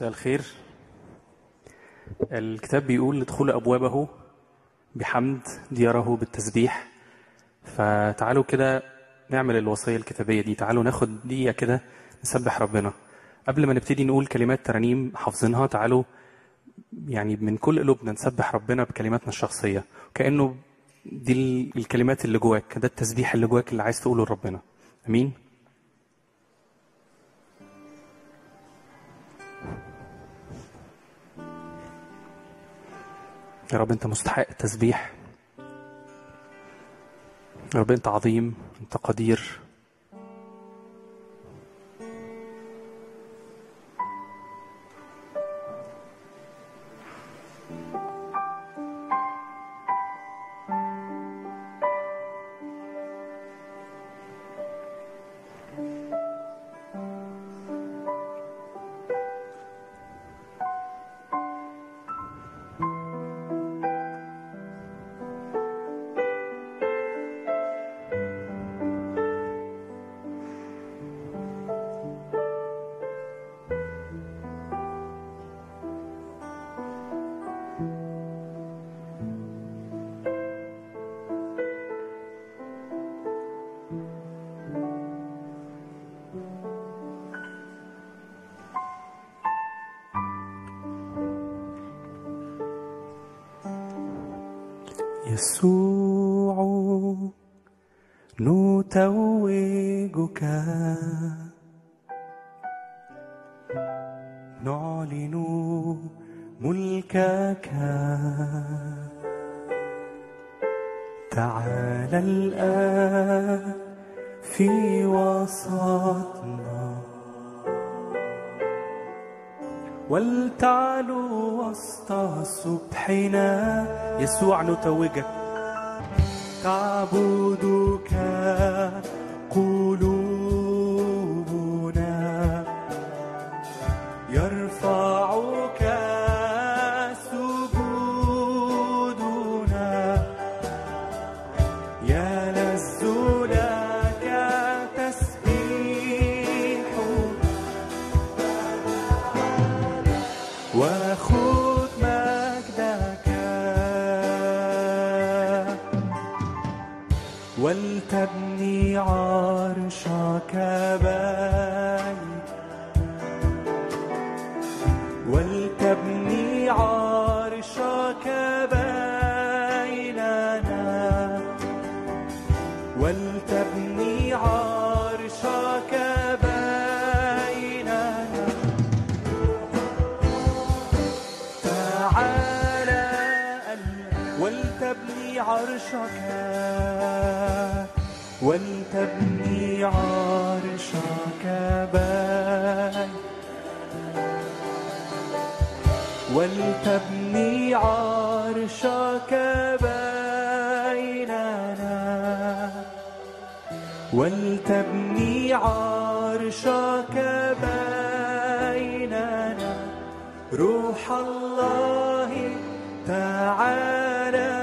مساء الخير الكتاب بيقول ادخلوا أبوابه بحمد دياره بالتسبيح فتعالوا كده نعمل الوصية الكتابية دي تعالوا ناخد دقيقة كده نسبح ربنا قبل ما نبتدي نقول كلمات ترانيم حافظينها تعالوا يعني من كل قلوبنا نسبح ربنا بكلماتنا الشخصية كأنه دي ال- الكلمات اللي جواك ده التسبيح اللي جواك اللي عايز تقوله لربنا أمين يا رب انت مستحق التسبيح يا رب انت عظيم انت قدير يسوع نتوجك نعلن ملكك تعال الآن في وسطنا ولتعلو وسط سبحنا يسوع نتوجك تعبدك قلوبنا يرفعك سجودنا يلذ لك تسبيح وخذ مجدك ولتبني عرشك بيت ولتبني عرشك بيننا ولتبني عرشك بيننا تعالى الآن ولتبني عرشك ولتبني عرشك بين ولتبني عرشك بيننا ولتبني عرشك بيننا روح الله تعالى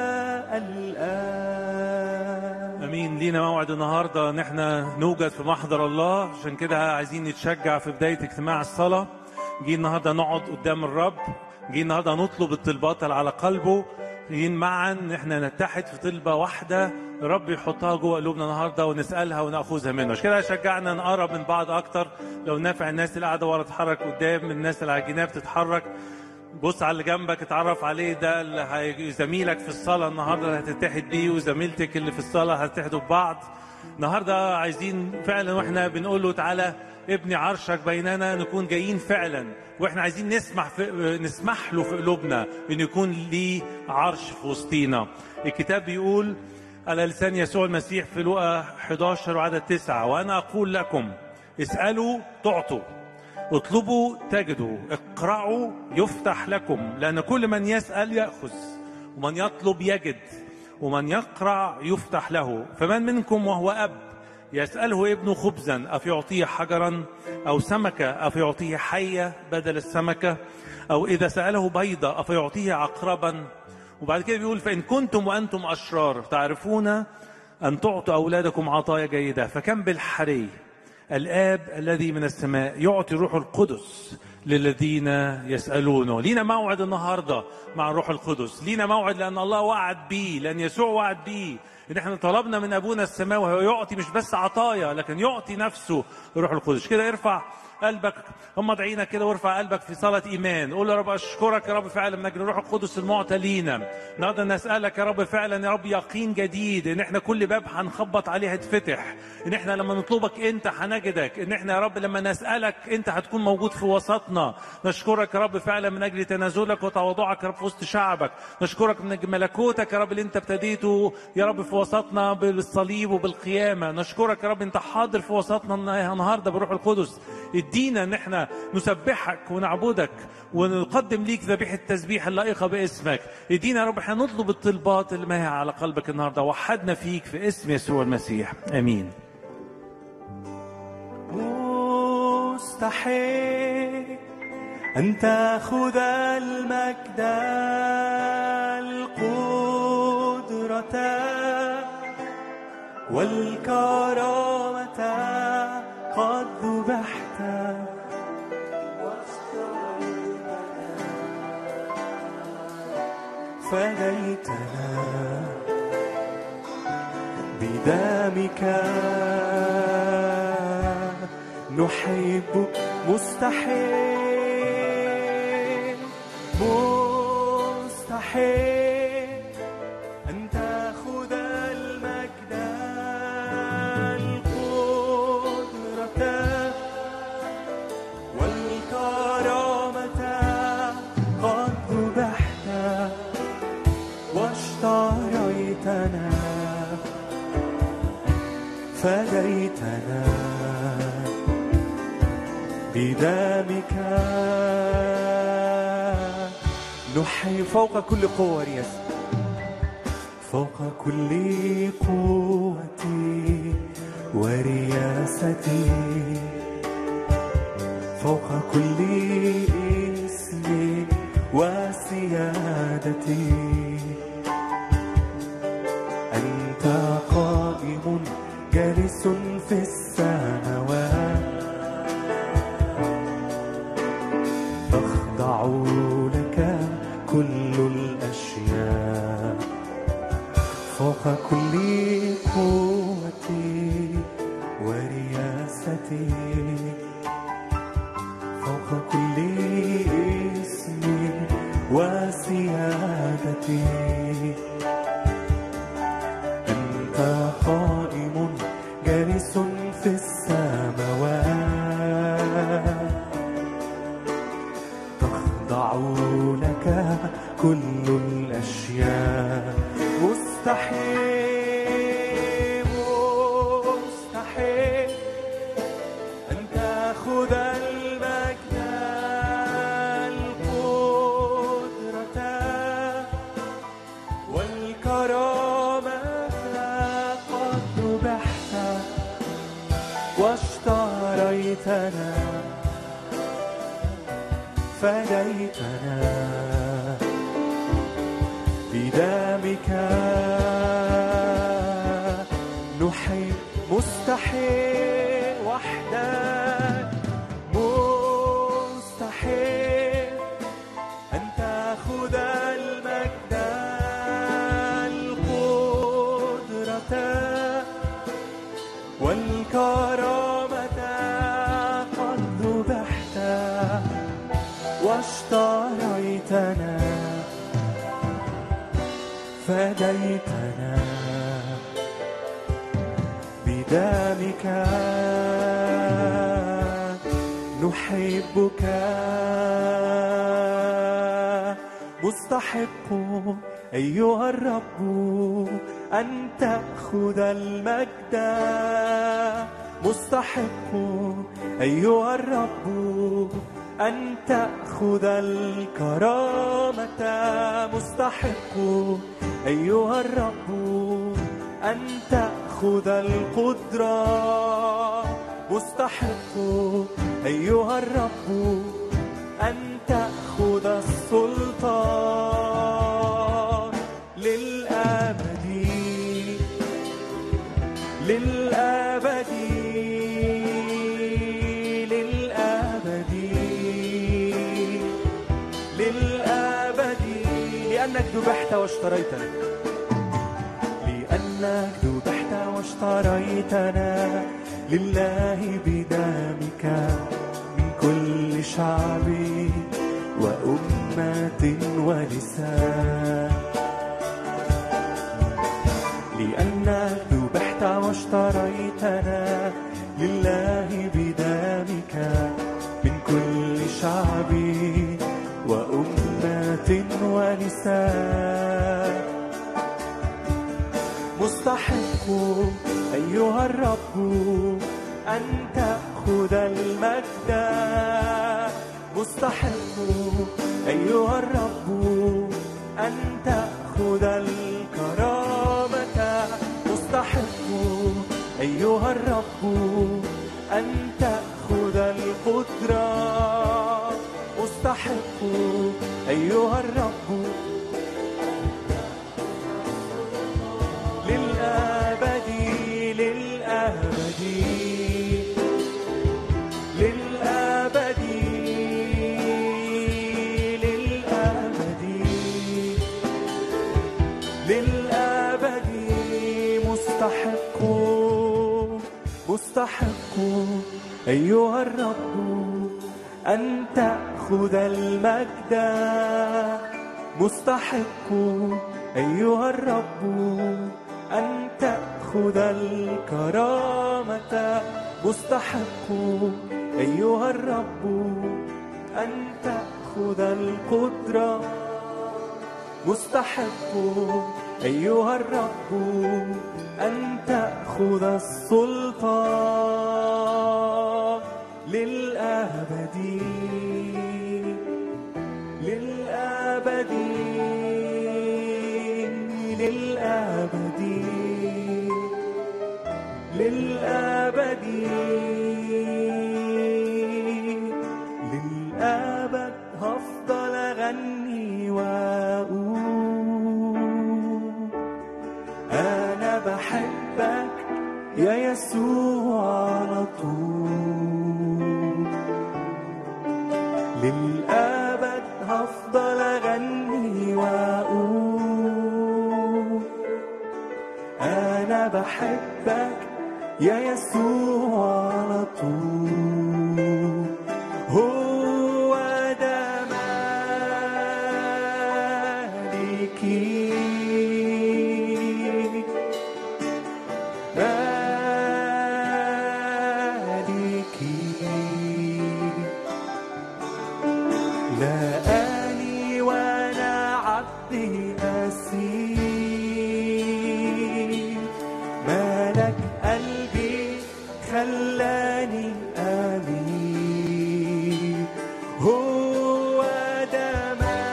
الآن امين لينا موعد النهارده ان احنا نوجد في محضر الله عشان كده عايزين نتشجع في بدايه اجتماع الصلاه جي النهارده نقعد قدام الرب جي النهارده نطلب الطلبات اللي على قلبه جايين معا ان احنا نتحد في طلبه واحده الرب يحطها جوه قلوبنا النهارده ونسالها وناخذها منه عشان كده شجعنا نقرب من بعض اكتر لو نافع الناس اللي قاعده ورا تتحرك قدام الناس اللي على الجناب تتحرك بص على اللي جنبك اتعرف عليه ده اللي هي- زميلك في الصلاة النهاردة اللي هتتحد بيه وزميلتك اللي في الصلاة هتتحدوا ببعض النهاردة عايزين فعلا واحنا بنقول له تعالى ابني عرشك بيننا نكون جايين فعلا واحنا عايزين نسمح في نسمح له في قلوبنا ان يكون ليه عرش في وسطينا الكتاب بيقول على لسان يسوع المسيح في لقا 11 وعدد 9 وانا اقول لكم اسالوا تعطوا اطلبوا تجدوا اقرعوا يفتح لكم لأن كل من يسأل يأخذ ومن يطلب يجد ومن يقرع يفتح له فمن منكم وهو أب يسأله ابنه خبزا أفيعطيه حجرا أو سمكة أفيعطيه حية بدل السمكة أو إذا سأله بيضة أفيعطيه عقربا وبعد كده بيقول فإن كنتم وأنتم أشرار تعرفون أن تعطوا أولادكم عطايا جيدة فكم بالحري الآب الذي من السماء يعطي روح القدس للذين يسألونه لينا موعد النهاردة مع الروح القدس لينا موعد لأن الله وعد بيه لأن يسوع وعد بيه ان احنا طلبنا من ابونا السماوي وهو يعطي مش بس عطايا لكن يعطي نفسه الروح القدس كده ارفع قلبك غمض عينك كده وارفع قلبك في صلاة إيمان قول يا رب أشكرك يا رب فعلا من أجل الروح القدس المعطى لينا النهارده نسألك يا رب فعلا يا رب يقين جديد إن إحنا كل باب هنخبط عليه هيتفتح إن إحنا لما نطلبك أنت هنجدك إن إحنا يا رب لما نسألك أنت هتكون موجود في وسطنا نشكرك يا رب فعلا من أجل تنازلك وتواضعك يا رب في وسط شعبك نشكرك من أجل ملكوتك يا رب اللي أنت ابتديته يا رب في وسطنا بالصليب وبالقيامة نشكرك يا رب أنت حاضر في وسطنا النهارده بالروح القدس ادينا ان احنا نسبحك ونعبدك ونقدم ليك ذبيحه التسبيح اللائقه باسمك ادينا يا رب احنا نطلب الطلبات اللي ما هي على قلبك النهارده وحدنا فيك في اسم يسوع المسيح امين مستحيل أن تأخذ المجد القدرة والكرامة قد ذبحت فديتنا بدمك نحبك مستحيل مستحيل أن تأخذ المجد القدرة والكرامة قد ذبحت واشتريتنا فديتنا بدمك نحيي فوق كل قوة يس فوق كل قوتي ورياستي فوق كل اسم وسيادتي أنت قائم جالس في السماوات تخضع لك كل الأشياء فوق كل قوتي ورياستي فوق كل اسم وسيادتي أنت قائم جالس في السماوات تخضع لك كل الأشياء مستحيل مستحيل أن تأخذ المجد القدرة والكرامة قد ذبحت واشتريتنا فديتنا بدمك نحيي مستحيل وحدك مستحيل أن تأخذ المجد القدرة والكرامة قد ذبحت واشتريتنا فديتنا بدمك نحبك مستحق أيها الرب أن تأخذ المجد مستحق أيها الرب أن تأخذ الكرامة مستحق أيها الرب أن تأخذ القدرة مستحق أيها الرب أن تأخذ السلطان للأبد للأبد لأنك ذبحت واشتريتنا لأنك ذبحت واشتريتنا لله بدمك من كل شعب وأمة ولسان لأنك ذبحت واشتريتنا لله بدمك من كل شعب وأمة ولسان مستحق أيها الرب أن تأخذ المجد مستحق أيها الرب أن تأخذ الكرامة مستحق أيها الرب أن تأخذ القدرة مستحق أيها الرب للأبد للأبد للأبد للأبد للأبد مستحق مستحق أيها الرب أن تأخذ المجد مستحق أيها الرب أن تأخذ الكرامة مستحق أيها الرب أن تأخذ القدرة مستحق أيها الرب أن تأخذ السلطان للأبد للأبد للأبد للأبد للأبد هفضل أغني وأقول أنا بحبك يا يسوع على طول للأبد هفضل أغني وأقول أنا بحبك يا يسوع على طول هو ده مالكي مالكي لا أني وأنا عبدي أسير مالك قلبي خلاني أمين هو ده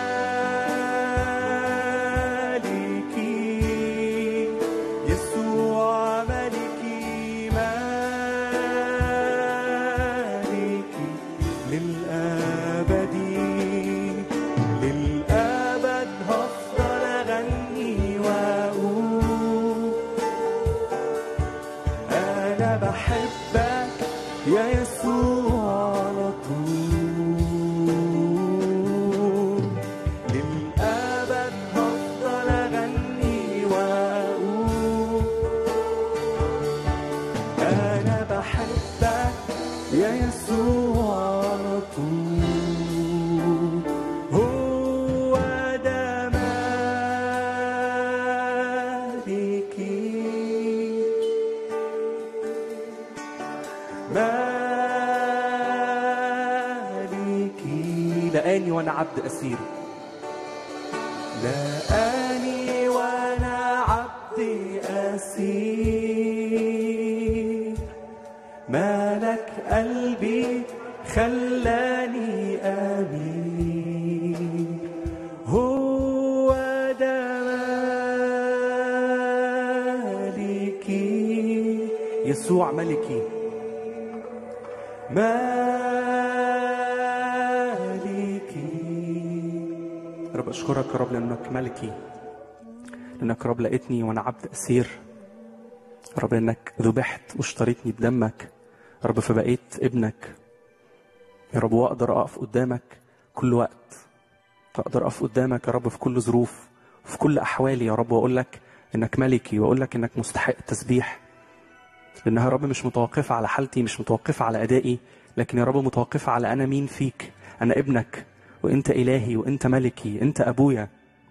مالكي يسوع ملكي مالكي للأبد للأبد هفضل أغني وأقول أنا بحبك يا يسوع على طول للأبد هفضل أغني وأقول أنا بحبك يا يسوع على طول هو ده مالكي مالكي لقاني وانا عبد اسير لقاني وانا عبد اسير مالك قلبي خلاني امين هو ده مالكي يسوع ملكي مالكي رب اشكرك يا رب لانك ملكي لانك يا رب لقيتني وانا عبد اسير يا رب انك ذبحت واشتريتني بدمك يا رب فبقيت ابنك يا رب واقدر اقف قدامك كل وقت اقدر اقف قدامك يا رب في كل ظروف في كل احوالي يا رب واقول لك انك ملكي واقول لك انك مستحق التسبيح لانها يا رب مش متوقفه على حالتي مش متوقفه على ادائي لكن يا رب متوقفه على انا مين فيك انا ابنك وانت الهي وانت ملكي انت ابويا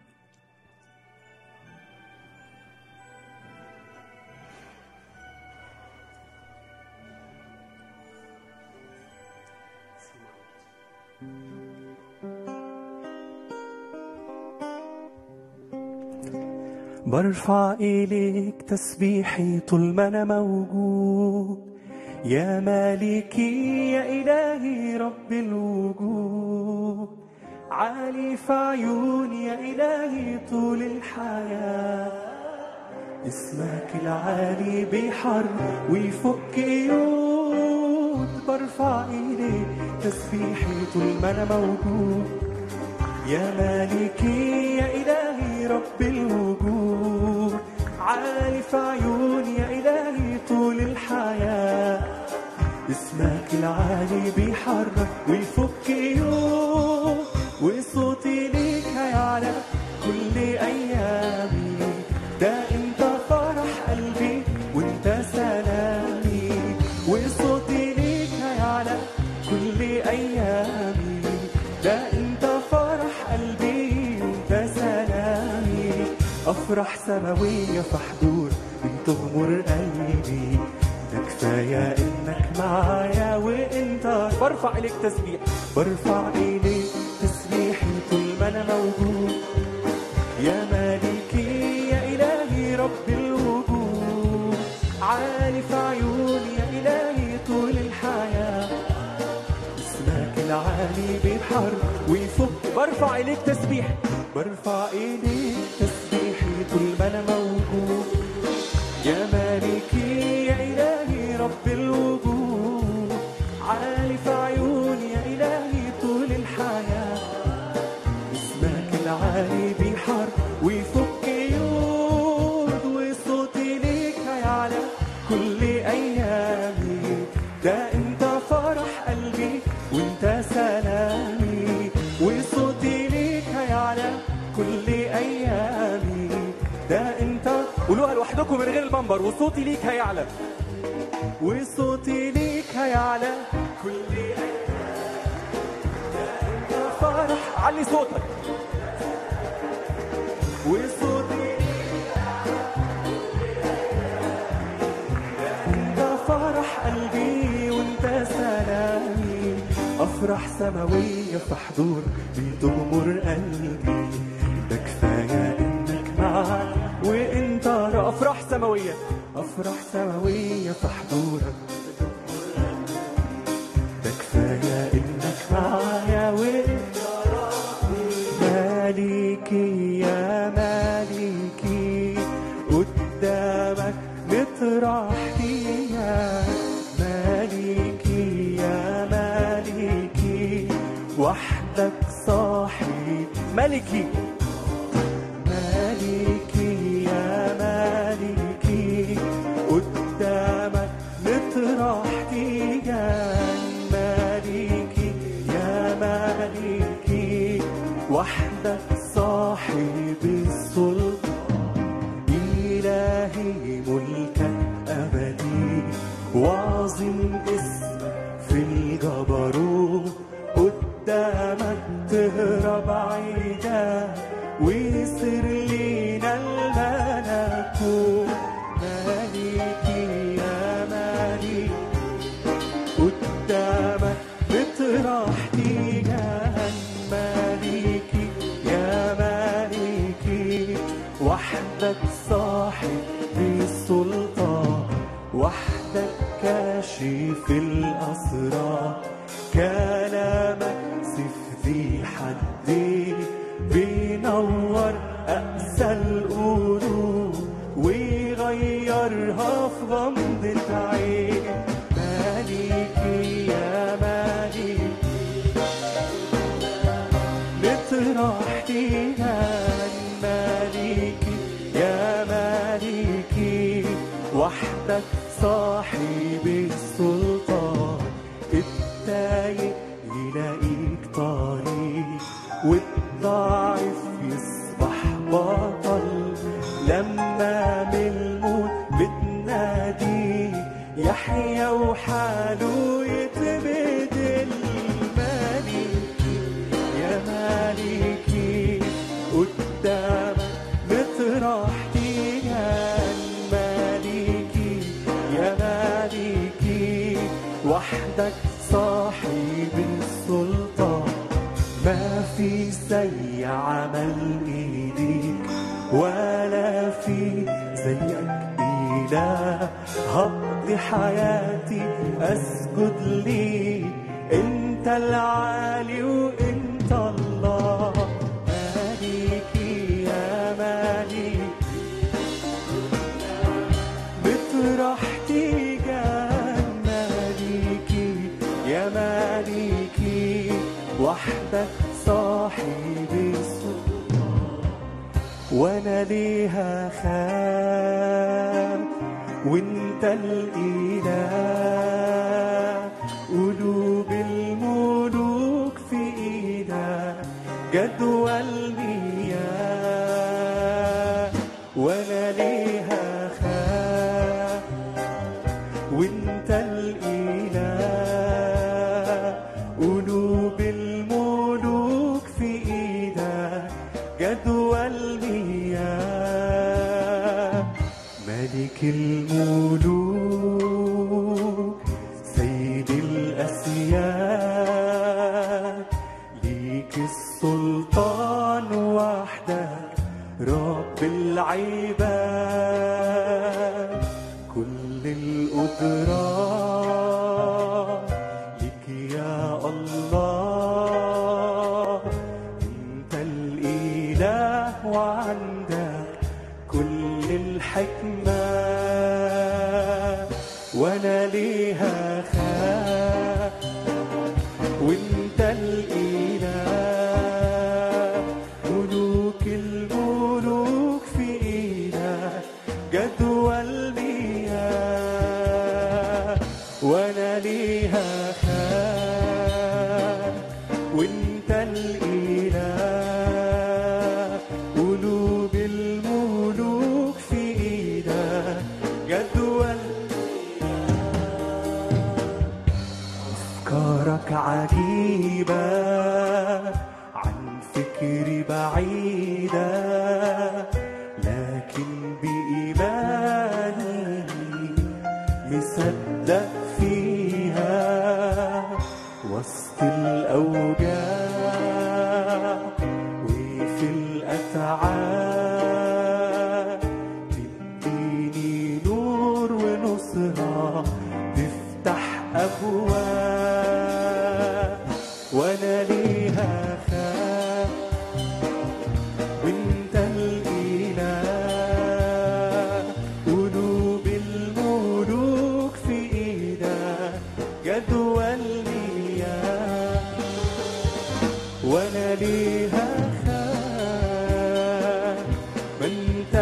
برفع إليك تسبيحي طول ما أنا موجود يا مالكي يا إلهي رب الوجود عالي في عيوني يا إلهي طول الحياة اسمك العالي بيحر ويفك قيود برفع إليك تسبيحي طول ما أنا موجود يا مالكي يا إلهي رب الوجود عالي في عيوني يا إلهي طول الحياة اسمك العالي بيحرك ويفك قيود وصوتي ليك هيعلى كل أيامي ده انت فرح قلبي وانت سلامي وصوتي ليك هيعلى كل أيامي ده انت فرح قلبي وانت سلامي افرح سماوية في حضور من تغمر قلبي ده كفاية انك معايا وانت برفع اليك تسبيح برفع اليك تسبيحي طول ما انا موجود يا مالكي يا إلهي رب الوجود عالي في عيوني يا إلهي طول الحياة اسمك العالي بيحر ويفك برفع إليك تسبيح برفع إليك تسبيحي طول ما أنا موجود يا مالكي يا إلهي رب الوجود عالي في عيوني يا إلهي طول الحياة اسمك العالي بيحر ويفك قيود وصوتي ليك هيعلى كل ايامي ده انت فرح قلبي وانت سلامي وصوتي ليك هيعلى كل ايامي ده انت قولوها لوحدكم من غير البمبر وصوتي ليك هيعلى وصوتي ليك هيعلى كل ايامي فرح علي صوتك وصوتي انت فرح قلبي وانت سلامي افرح سماوية في حضور بتغمر قلبي ده كفاية انك معاي وانت افراح سماوية افراح سماوية في حضورك ده كفاية انك معايا وانت مالكي يا مالكي قدامك نطرحتي يا مالكي يا مالكي وحدك صاحي ملكي مالكي يا مالكي قدامك نطرح تيجان مالكي يا مالكي وحدك صاحب السلطان إلهي ملكك أبدي وعظيم اسمك في الجبروت قدامك تهرب عيدا ويصير لينا الملكوت مالكي يا مالك قدامك بتراح تيجان مالكي يا مالكي وحدك صاحب السلطان وحدك كاشف الأسرار كلامك سيف ذي حدي بينور أقسى القلوب ويغيرها في غمضة عين مالكي يا مالك نطرح تيجان مالكي يا مالكي وحدك صاحب السلطان التايه وحدك صاحب السلطان ما في زي عمل ايديك ولا في زيك إله هقضي حياتي أسجد لي أنت العالي وأنت الله مالكي يا مالك بفرحتي جان مالكي يا مالكي وحدك صاحب السلطان وانا ليها خام وانت الاله قلوب الملوك في ايدك جدوى المياه وانا ليها خام وانت الاله قلوب الملوك في ايدك جدوى المياه ملك الملوك سيد الاسياد ليك السلطان وحدك رب العباد كل القدرة لك يا الله انت الاله وعندك كل الحكمة وانا ليها خاف وانت الاله ملوك الملوك في ايدك جدوى المياه وانا ليها خاف وانت الاله قلوب الملوك في ايدك جدوى أفكارك عجيبة عن فكري بعيدة لكن بإيماني مصدق فيها وسط الأوجاع وفي الأتعاب تديني نور ونصرة تفتح أبواب وأنا ليها خاف وانت الإله قلوب الملوك في إيدك جدوى المياه وانا ليها خاف ما انت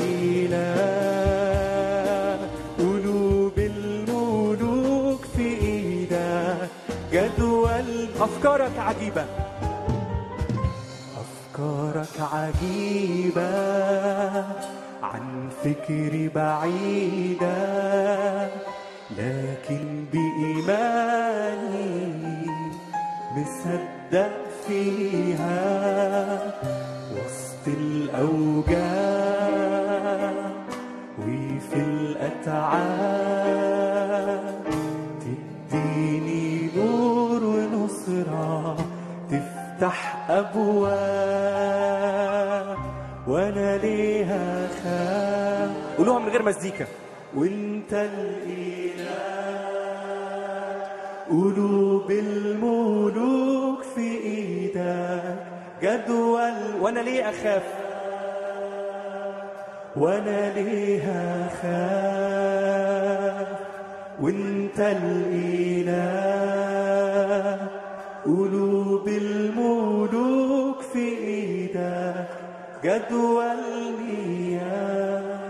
الاله قلوب الملوك في ايدك جدول افكارك عجيبه افكارك عجيبه عن فكري بعيده لكن بايماني مصدق فيها وسط الأوجاع وفي الأتعاب تديني نور ونصرة تفتح أبواب وأنا ليها خاف قولوها من غير مزيكا وانت الإله قلوب الملوك في ايدك جدول وانا ليه اخاف وانا ليه اخاف وانت الاله قلوب الملوك في ايدك جدول المياه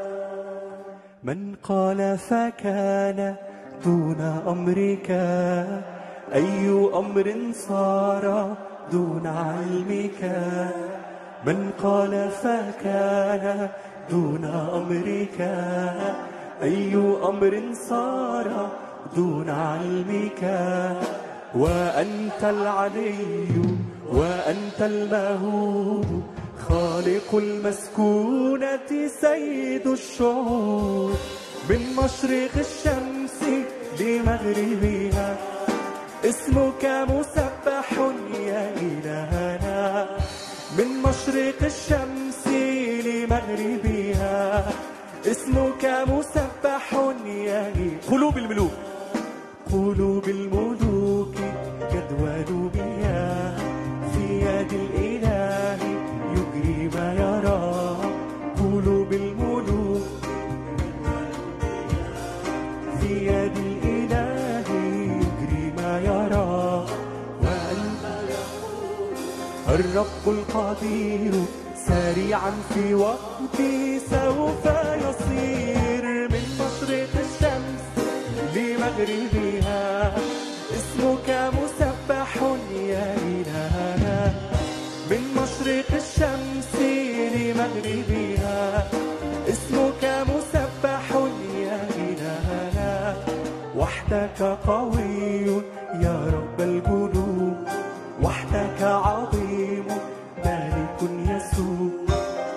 من قال فكان دون أمرك أي أمر صار دون علمك من قال فكان دون أمرك أي أمر صار دون علمك وأنت العلي وأنت المهول خالق المسكونة سيد الشعوب من مشرق الشمس لمغربها اسمك مسبح يا إلهنا من مشرق الشمس لمغربها اسمك مسبح يا إله قلوب الملوك قلوب الملوك جدول مياه في يد الإله يجري ما يرى قلوب الملوك في يد الإله يجري ما يرى وأنت الرب القدير سريعا في وقته سوف يصير من مشرق الشمس لمغربها اسمك مسبح يا إلهنا من مشرق الشمس لمغربها اسمك مسبح يا إلهنا وحدك قوي يا رب الجنود وحدك عظيم مالك يسوع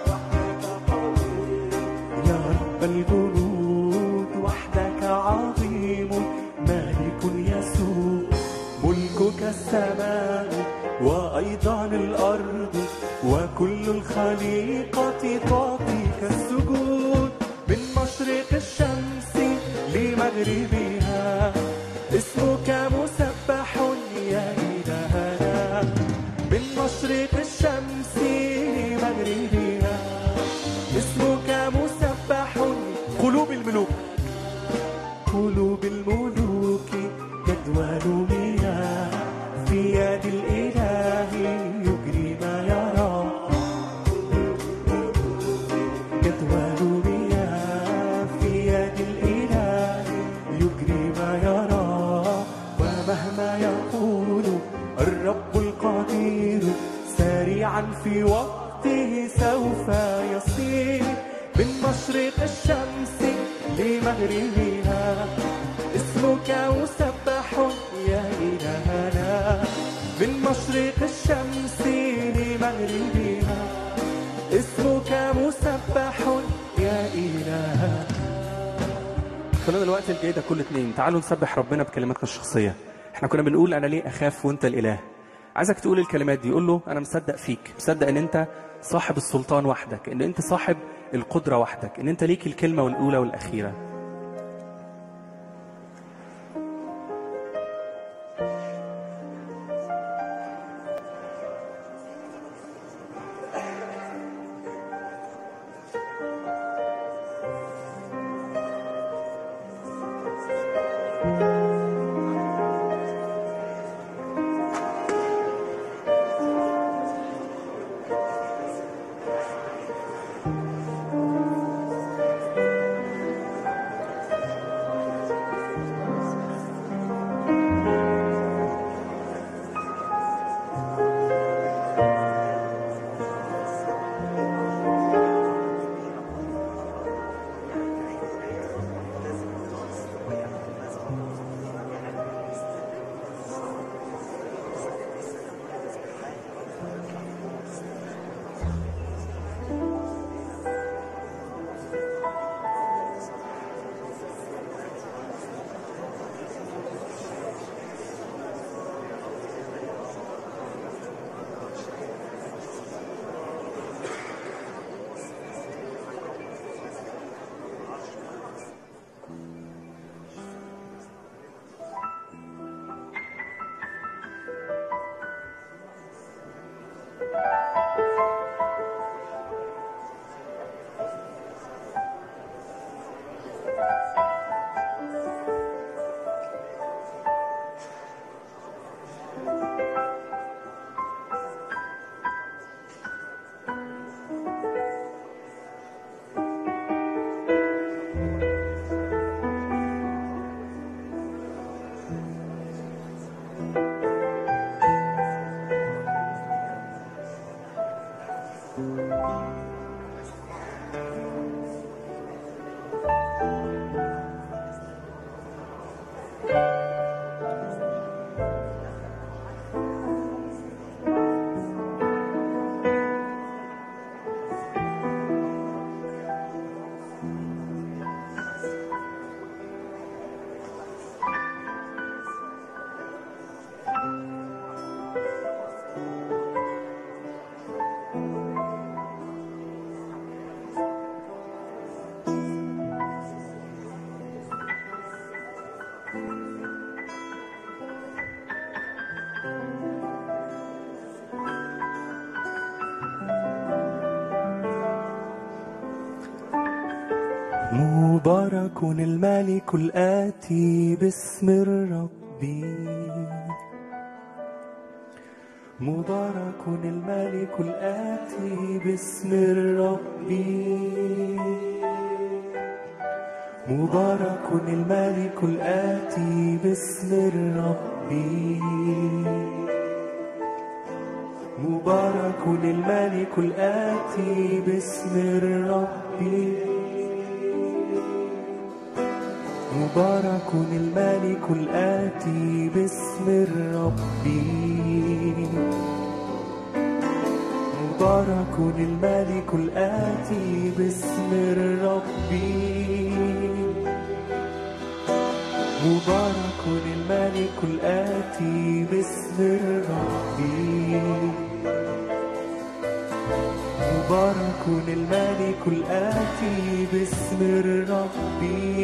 يا رب الجنود وحدك عظيم مالك يسوع ملكك السماء وأيضا الأرض وكل الخليقة تعطيك السجود من مشرق الشمس لمغربها اسمك مسبح يا إلهنا من مشرق الشمس لمغربها اسمك مسبح قلوب الملوك قلوب الملوك جدول مياه في يد الإله يجري ما يرى جدول مياه في يد الإله يجري ما يرى ومهما يقول الرب القدير سريعا في وقته سوف يصير من مشرق الشمس لمغربها اسمك مسبح يا إلهنا من مشرق الشمس لمغربها اسمك مسبح يا إله خلونا الوقت الجاي ده كل اتنين تعالوا نسبح ربنا بكلماتنا الشخصية احنا كنا بنقول انا ليه اخاف وانت الاله عايزك تقول الكلمات دي قول له انا مصدق فيك مصدق ان انت صاحب السلطان وحدك ان انت صاحب القدرة وحدك ان انت ليك الكلمة الاولى والاخيرة مبارك الملك الآتي باسم الرب مبارك الملك الآتي باسم الرب مبارك الملك الآتي باسم الرب مبارك الملك الآتي باسم الرب مبارك الملك الآتي باسم الرب مبارك الملك الآتي باسم الرب مبارك الملك الآتي باسم الرب مبارك الملك الآتي باسم الرب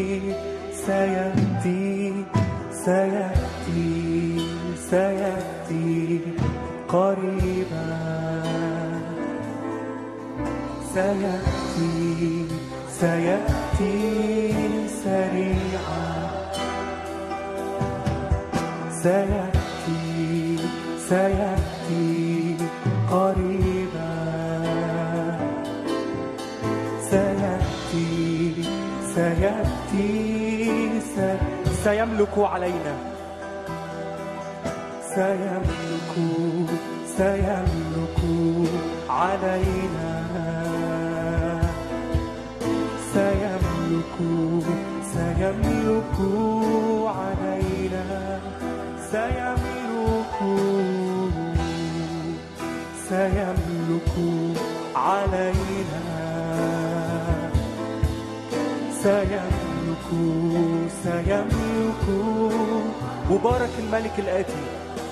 سيأتي سيأتي سيأتي قريبا سيأتي سيأتي سريعا سيأتي سيأتي قريبا سيأتي سيأتي سي- سيملك علينا سيملك سيملك علينا سيملك سيملك علينا سيملك سيملك علينا سيملك سيملك مبارك الملك الآتي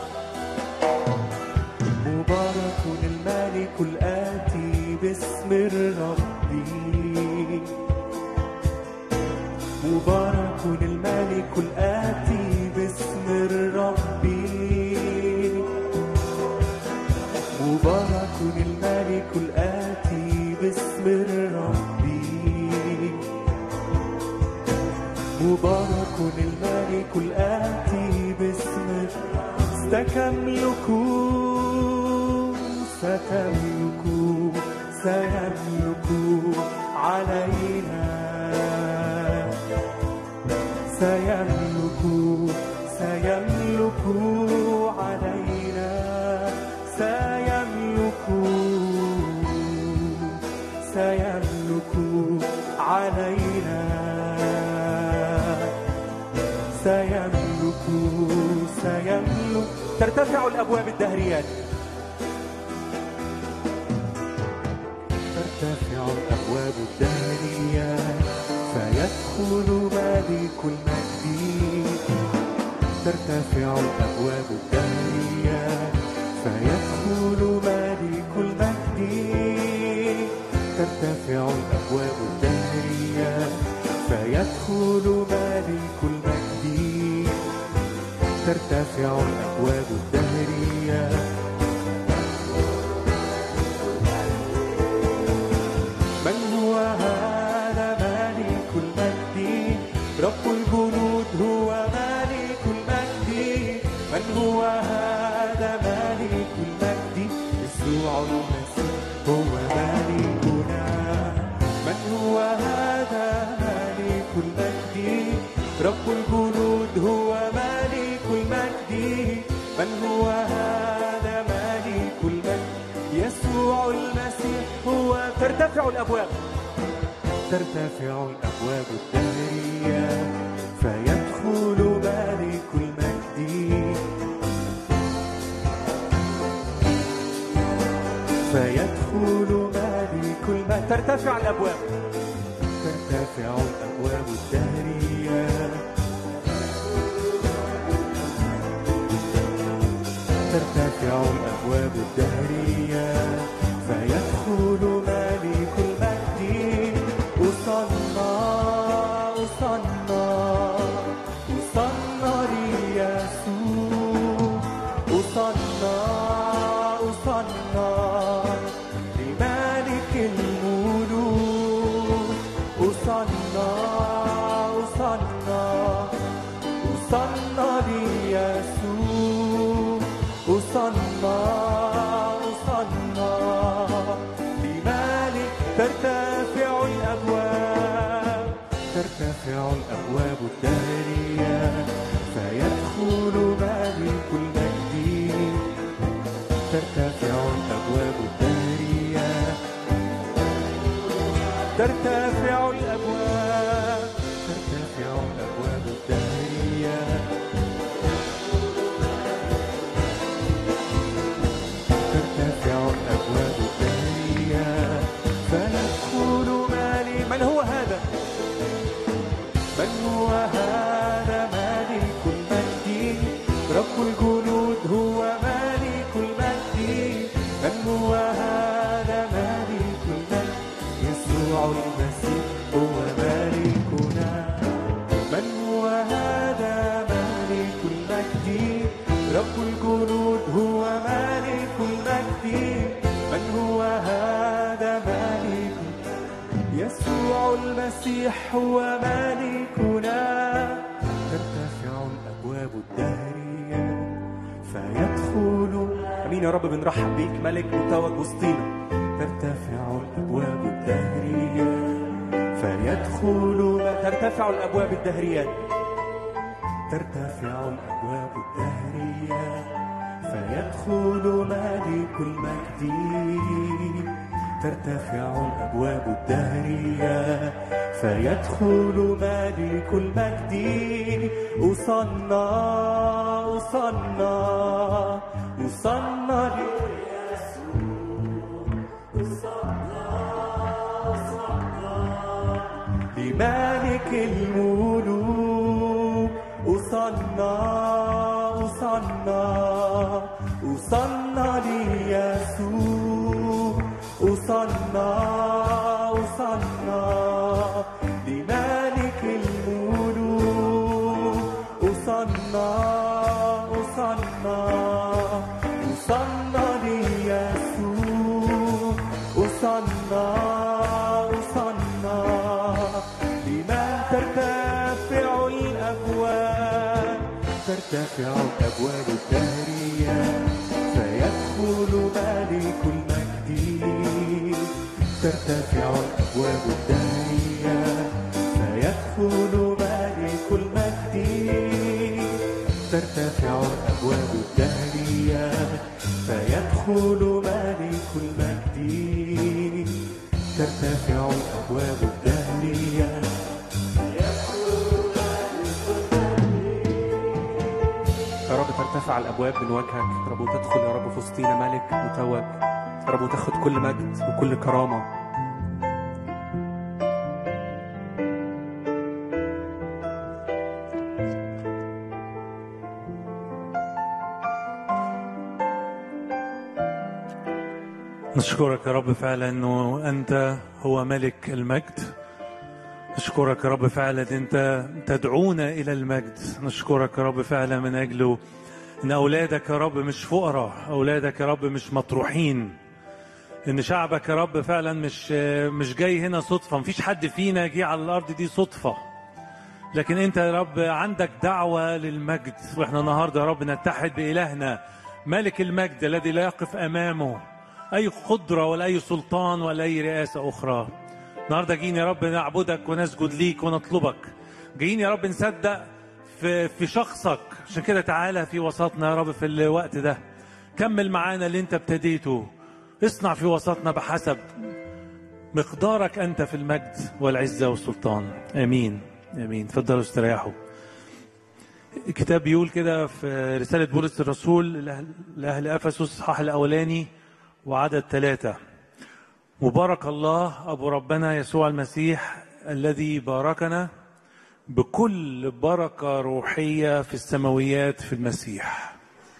مبارك الملك الآتي باسم الرب مبارك الملك الآتي باسم الرب مبارك الملك الآتي باسم الرب مبارك الملك الآتي باسم ستملك ستملك سيملك علينا سيملك سيملك علينا سيملك سيملك علينا سيملك سيملك ترتفع الابواب الدهريات ترتفع الابواب الدهريات فيدخل ملك المجد ترتفع الابواب الدهريات فيدخل ملك المجد ترتفع الابواب الدهريات فيدخل ملك المجد ترتفع الابواب الدهريات من هو هذا ملك المجد رب الجنود هو ملك المجد من هو هذا ملك المجد يسوع المسيح هو ملكنا من هو هذا ملك المجد رب الجنود هو ملك المجد من هو هذا ملك المجد يسوع المسيح هو ترتفع الابواب ترتفع الابواب الدهريه فيدخل ملك المجد فيدخل ملك المجد ترتفع الابواب ترتفع الابواب الدهريه ترتفع الأبواب الدهرية فيدخل ملك المجد أصلى أصلى أصلى ليسوع أصلى أصلى لملك الملوك أصلى ترتفع الأبواب ترتفع الأبواب الدهرية فيدخل مالك المجد ترتفع الأبواب الدهرية ترتفع الأبواب ترتفع الأبواب الدهرية ترتفع الأبواب الدهرية فيدخل مالي من هو هذا؟ من هو هذا مالك المجد رب الجنود هو مالك المجد من هو هذا مالك المجد يسوع المسيح هو مالكنا من هو هذا مالك المجد رب الجنود هو مالك المجد من هو هذا مالك يسوع المسيح هو مالكنا ترتفع الأبواب الدهرية فيدخل أمين يا رب بنرحب بيك ملك متوج وسطينا ترتفع الأبواب الدهرية فيدخل ترتفع الأبواب الدهريات ترتفع الأبواب الدهرية فيدخل مالك المجد ترتفع الأبواب الدهرية فيدخل مالك المجد أصنى أصنى أصنى لمالك الملوك أصنى أصنى أصنى ليسوع أصنى أصنى لمالك الملوك أصنى أصنى أصنى ليسوع أصنى أصنى لمن ترتفع الأبواب ترتفع الأبواب الدهرية فيدخل مالك المجد ترتفع الأبواب الدهرية فيدخل مالك المجد ترتفع الأبواب الدهرية فيدخل مالك المجد ترتفع الأبواب الدهرية يا رب ترتفع الابواب من وجهك يا رب وتدخل يا رب في وسطينا ملك متوج يا رب وتاخد كل مجد وكل كرامه نشكرك يا رب فعلا انه انت هو ملك المجد نشكرك يا رب فعلا انت تدعونا الى المجد نشكرك يا رب فعلا من اجله ان اولادك يا رب مش فقراء اولادك يا رب مش مطروحين ان شعبك يا رب فعلا مش مش جاي هنا صدفه مفيش حد فينا جه على الارض دي صدفه لكن انت يا رب عندك دعوه للمجد واحنا النهارده يا رب نتحد بالهنا ملك المجد الذي لا يقف امامه اي قدره ولا اي سلطان ولا اي رئاسه اخرى النهارده جايين يا رب نعبدك ونسجد ليك ونطلبك جايين يا رب نصدق في في شخصك عشان كده تعالى في وسطنا يا رب في الوقت ده كمل معانا اللي انت ابتديته اصنع في وسطنا بحسب مقدارك انت في المجد والعزه والسلطان امين امين تفضلوا استريحوا الكتاب بيقول كده في رساله بولس الرسول لأهل- لاهل افسس الصحاح الاولاني وعدد ثلاثه مبارك الله ابو ربنا يسوع المسيح الذي باركنا بكل بركه روحيه في السماويات في المسيح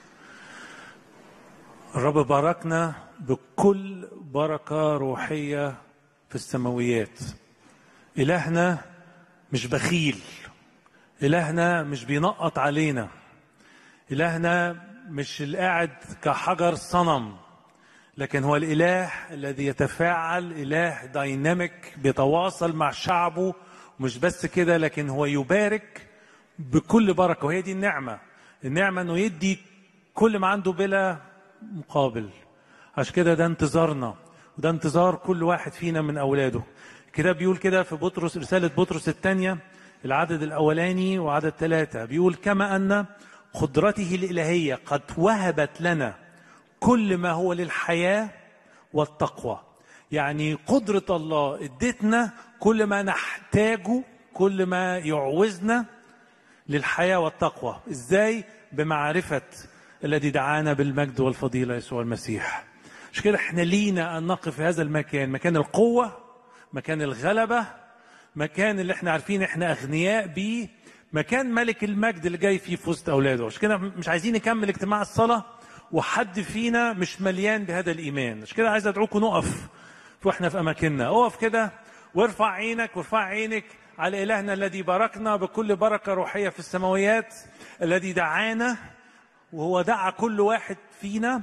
الرب باركنا بكل بركه روحيه في السماويات الهنا مش بخيل الهنا مش بينقط علينا الهنا مش القاعد كحجر صنم لكن هو الاله الذي يتفاعل اله دايناميك بيتواصل مع شعبه مش بس كده لكن هو يبارك بكل بركه وهي دي النعمه النعمه انه يدي كل ما عنده بلا مقابل عشان كده ده انتظارنا وده انتظار كل واحد فينا من اولاده الكتاب بيقول كده في بطرس رساله بطرس الثانيه العدد الاولاني وعدد ثلاثه بيقول كما ان قدرته الالهيه قد وهبت لنا كل ما هو للحياه والتقوى يعني قدره الله ادتنا كل ما نحتاجه كل ما يعوزنا للحياه والتقوى ازاي بمعرفه الذي دعانا بالمجد والفضيله يسوع المسيح مش كده احنا لينا ان نقف في هذا المكان مكان القوه مكان الغلبه مكان اللي احنا عارفين احنا اغنياء بيه مكان ملك المجد اللي جاي فيه في وسط اولاده عشان كده مش عايزين نكمل اجتماع الصلاه وحد فينا مش مليان بهذا الايمان عشان كده عايز ادعوكم نقف واحنا في اماكننا اقف كده وارفع عينك وارفع عينك على الهنا الذي باركنا بكل بركه روحيه في السماويات الذي دعانا وهو دعا كل واحد فينا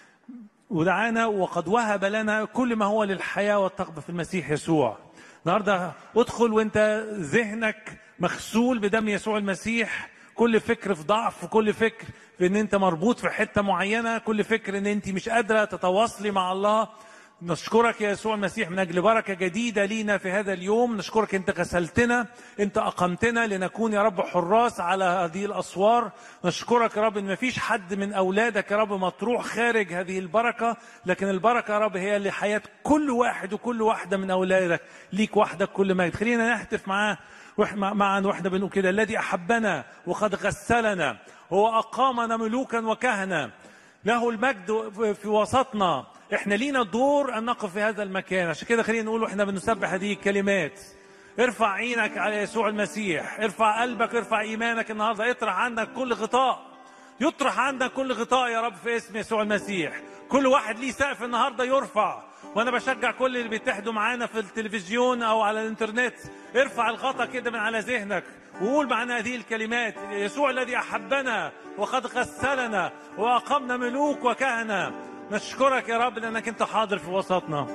ودعانا وقد وهب لنا كل ما هو للحياة والتقوى في المسيح يسوع النهاردة ادخل وانت ذهنك مغسول بدم يسوع المسيح كل فكر في ضعف كل فكر في ان انت مربوط في حتة معينة كل فكر ان انت مش قادرة تتواصلي مع الله نشكرك يا يسوع المسيح من اجل بركه جديده لينا في هذا اليوم نشكرك انت غسلتنا انت اقمتنا لنكون يا رب حراس على هذه الاسوار نشكرك يا رب ان ما فيش حد من اولادك يا رب مطروح خارج هذه البركه لكن البركه يا رب هي لحياه كل واحد وكل واحده من اولادك ليك وحدك كل مجد خلينا نهتف معاه معا واحنا بنقول كده الذي احبنا وقد غسلنا هو اقامنا ملوكا وكهنه له المجد في وسطنا احنا لينا دور ان نقف في هذا المكان عشان كده خلينا نقول واحنا بنسبح هذه الكلمات ارفع عينك على يسوع المسيح ارفع قلبك ارفع ايمانك النهارده اطرح عنك كل غطاء يطرح عندك كل غطاء يا رب في اسم يسوع المسيح كل واحد ليه سقف النهارده يرفع وانا بشجع كل اللي بيتحدوا معانا في التلفزيون او على الانترنت ارفع الغطاء كده من على ذهنك وقول معنا هذه الكلمات يسوع الذي احبنا وقد غسلنا واقمنا ملوك وكهنه نشكرك يا رب لانك انت حاضر في وسطنا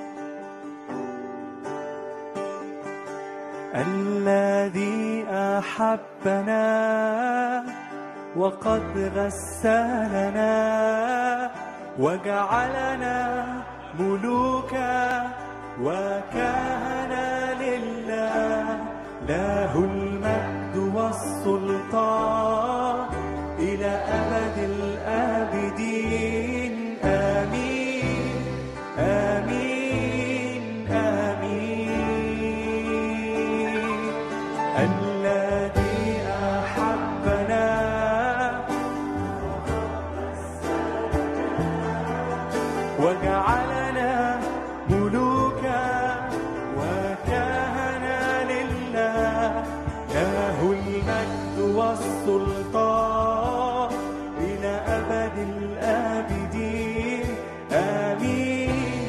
الذي احبنا وقد غسلنا وجعلنا ملوكا وكهنا لله له المجد والسلطان الى ابد الابدين امين امين امين الذي احبنا وجعلنا ملوكا وكهنا لله له المجد والسلطان إلى أبد الآبدين آمين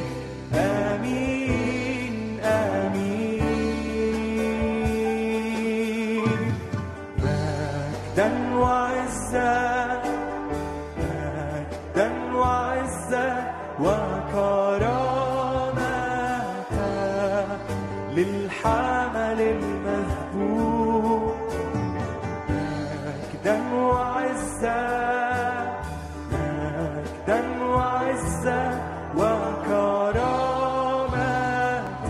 آمين آمين مجدا وعزا مجدا وعزا وكرامة للحمل المذبوح مجدا وعزا مجدا وعزا وكرامة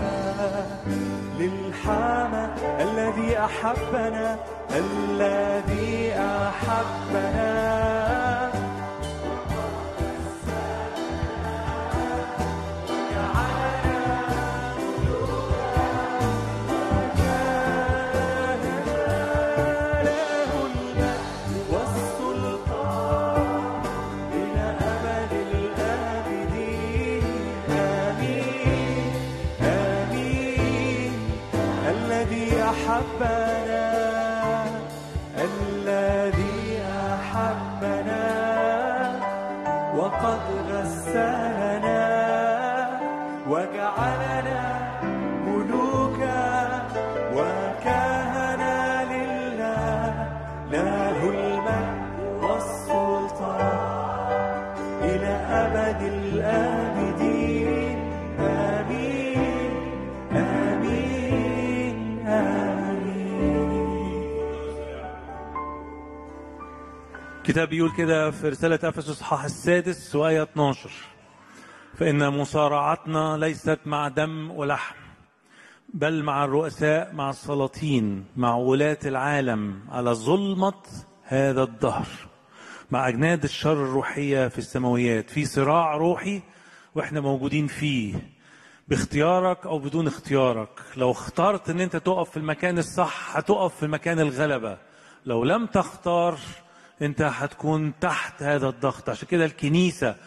للحمل الذي أحبنا الذي أحبنا له المجد والسلطان إلى أبد الآبدين آمين آمين الذي أحبنا الذي أحبنا وقد غسلنا وجعلنا ملوكا وكهنا لله له المجد والسلطان إلى أبد الآبدين آمين آمين آمين الكتاب بيقول كده في رسالة أفسس الصحاح السادس وآية 12 فإن مصارعتنا ليست مع دم ولحم بل مع الرؤساء مع السلاطين مع ولاة العالم على ظلمة هذا الدهر مع أجناد الشر الروحية في السماويات في صراع روحي وإحنا موجودين فيه باختيارك أو بدون اختيارك لو اخترت أن أنت تقف في المكان الصح هتقف في مكان الغلبة لو لم تختار أنت هتكون تحت هذا الضغط عشان كده الكنيسة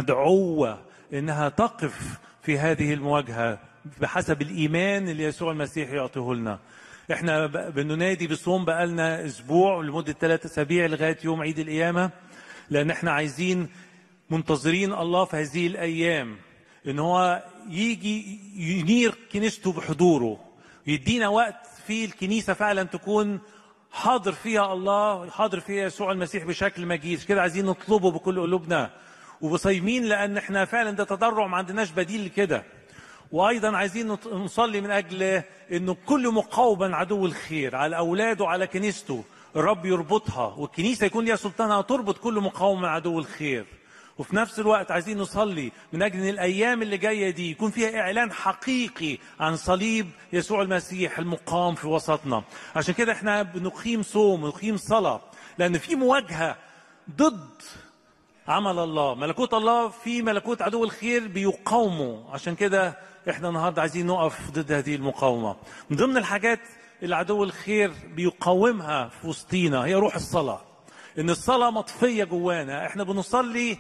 مدعوة انها تقف في هذه المواجهه بحسب الايمان اللي يسوع المسيح يعطيه لنا. احنا بننادي بالصوم بقالنا اسبوع لمده ثلاثة اسابيع لغايه يوم عيد القيامه لان احنا عايزين منتظرين الله في هذه الايام ان هو يجي ينير كنيسته بحضوره يدينا وقت فيه الكنيسه فعلا تكون حاضر فيها الله حاضر فيها يسوع المسيح بشكل مجيد كده عايزين نطلبه بكل قلوبنا وصايمين لان احنا فعلا ده تضرع ما عندناش بديل لكده وايضا عايزين نصلي من اجل انه كل مقاومه عدو الخير على اولاده وعلى كنيسته الرب يربطها والكنيسه يكون ليها سلطانها تربط كل مقاومه عدو الخير وفي نفس الوقت عايزين نصلي من اجل ان الايام اللي جايه دي يكون فيها اعلان حقيقي عن صليب يسوع المسيح المقام في وسطنا عشان كده احنا بنقيم صوم ونقيم صلاه لان في مواجهه ضد عمل الله ملكوت الله في ملكوت عدو الخير بيقاومه عشان كده احنا النهارده عايزين نقف ضد هذه المقاومه من ضمن الحاجات اللي عدو الخير بيقاومها في وسطينا هي روح الصلاه ان الصلاه مطفيه جوانا احنا بنصلي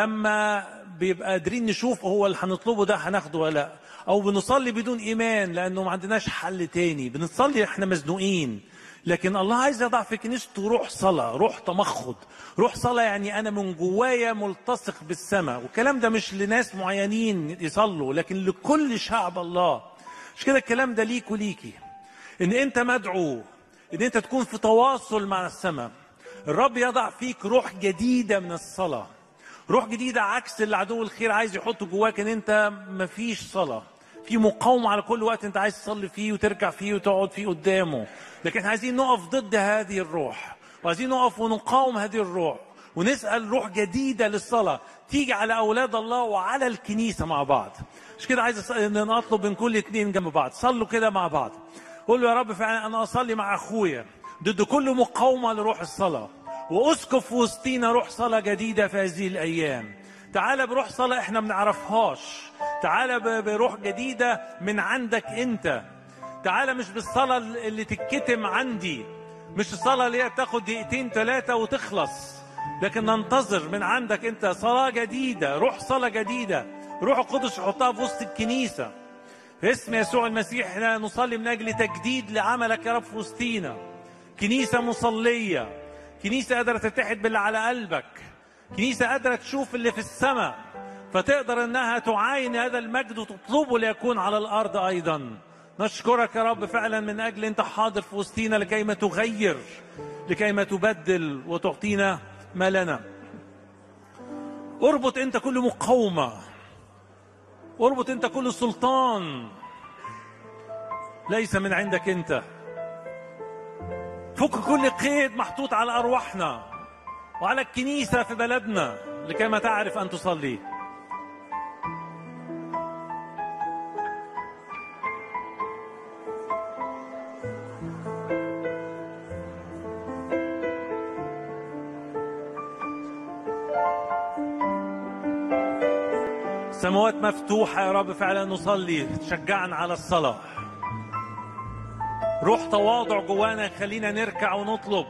لما بيبقى قادرين نشوف هو اللي هنطلبه ده هناخده ولا لا او بنصلي بدون ايمان لانه ما عندناش حل تاني بنصلي احنا مزنوقين لكن الله عايز يضع في كنيسته روح صلاة روح تمخض روح صلاة يعني أنا من جوايا ملتصق بالسماء والكلام ده مش لناس معينين يصلوا لكن لكل شعب الله مش كده الكلام ده ليك وليكي إن أنت مدعو إن أنت تكون في تواصل مع السماء الرب يضع فيك روح جديدة من الصلاة روح جديدة عكس اللي عدو الخير عايز يحطه جواك إن أنت مفيش صلاة في مقاومة على كل وقت أنت عايز تصلي فيه وترجع فيه وتقعد فيه قدامه لكن عايزين نقف ضد هذه الروح وعايزين نقف ونقاوم هذه الروح ونسأل روح جديدة للصلاة تيجي على أولاد الله وعلى الكنيسة مع بعض مش كده عايز ان اطلب من كل اتنين جنب بعض صلوا كده مع بعض قول له يا رب فعلا انا اصلي مع اخويا ضد كل مقاومة لروح الصلاة واسكب في وسطينا روح صلاة جديدة في هذه الايام تعالى بروح صلاة احنا ما بنعرفهاش تعالى بروح جديدة من عندك انت تعالى مش بالصلاة اللي تتكتم عندي مش الصلاة اللي هي تاخد دقيقتين ثلاثة وتخلص لكن ننتظر من عندك انت صلاة جديدة روح صلاة جديدة روح القدس يحطها في وسط الكنيسة في اسم يسوع المسيح احنا نصلي من اجل تجديد لعملك يا رب في وسطينا كنيسة مصلية كنيسة قادرة تتحد باللي على قلبك كنيسة قادرة تشوف اللي في السماء فتقدر انها تعاين هذا المجد وتطلبه ليكون على الارض ايضا نشكرك يا رب فعلا من اجل انت حاضر في وسطينا لكي ما تغير لكي ما تبدل وتعطينا ما لنا اربط انت كل مقاومه اربط انت كل سلطان ليس من عندك انت فك كل قيد محطوط على ارواحنا وعلى الكنيسه في بلدنا لكي ما تعرف ان تصلي السماوات مفتوحة يا رب فعلا نصلي تشجعنا على الصلاة روح تواضع جوانا يخلينا نركع ونطلب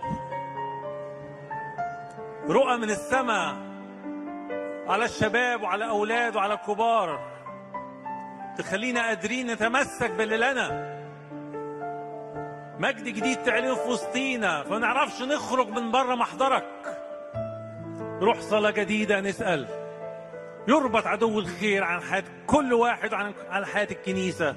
رؤى من السماء على الشباب وعلى أولاد وعلى الكبار تخلينا قادرين نتمسك باللي لنا مجد جديد تعلنه في وسطينا فما نعرفش نخرج من بره محضرك روح صلاة جديدة نسأل يربط عدو الخير عن حياة كل واحد وعن عن حياة الكنيسة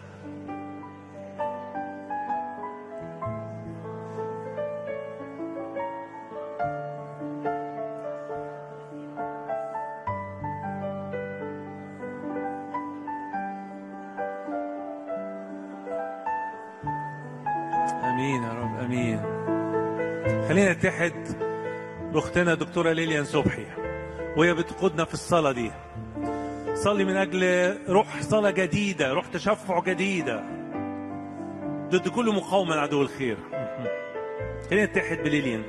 امين يا رب امين خلينا نتحد باختنا الدكتوره ليليان صبحي وهي بتقودنا في الصلاه دي صلي من أجل روح صلاة جديدة روح تشفع جديدة ضد كل مقاومة لعدو الخير خلينا نتحد بليلين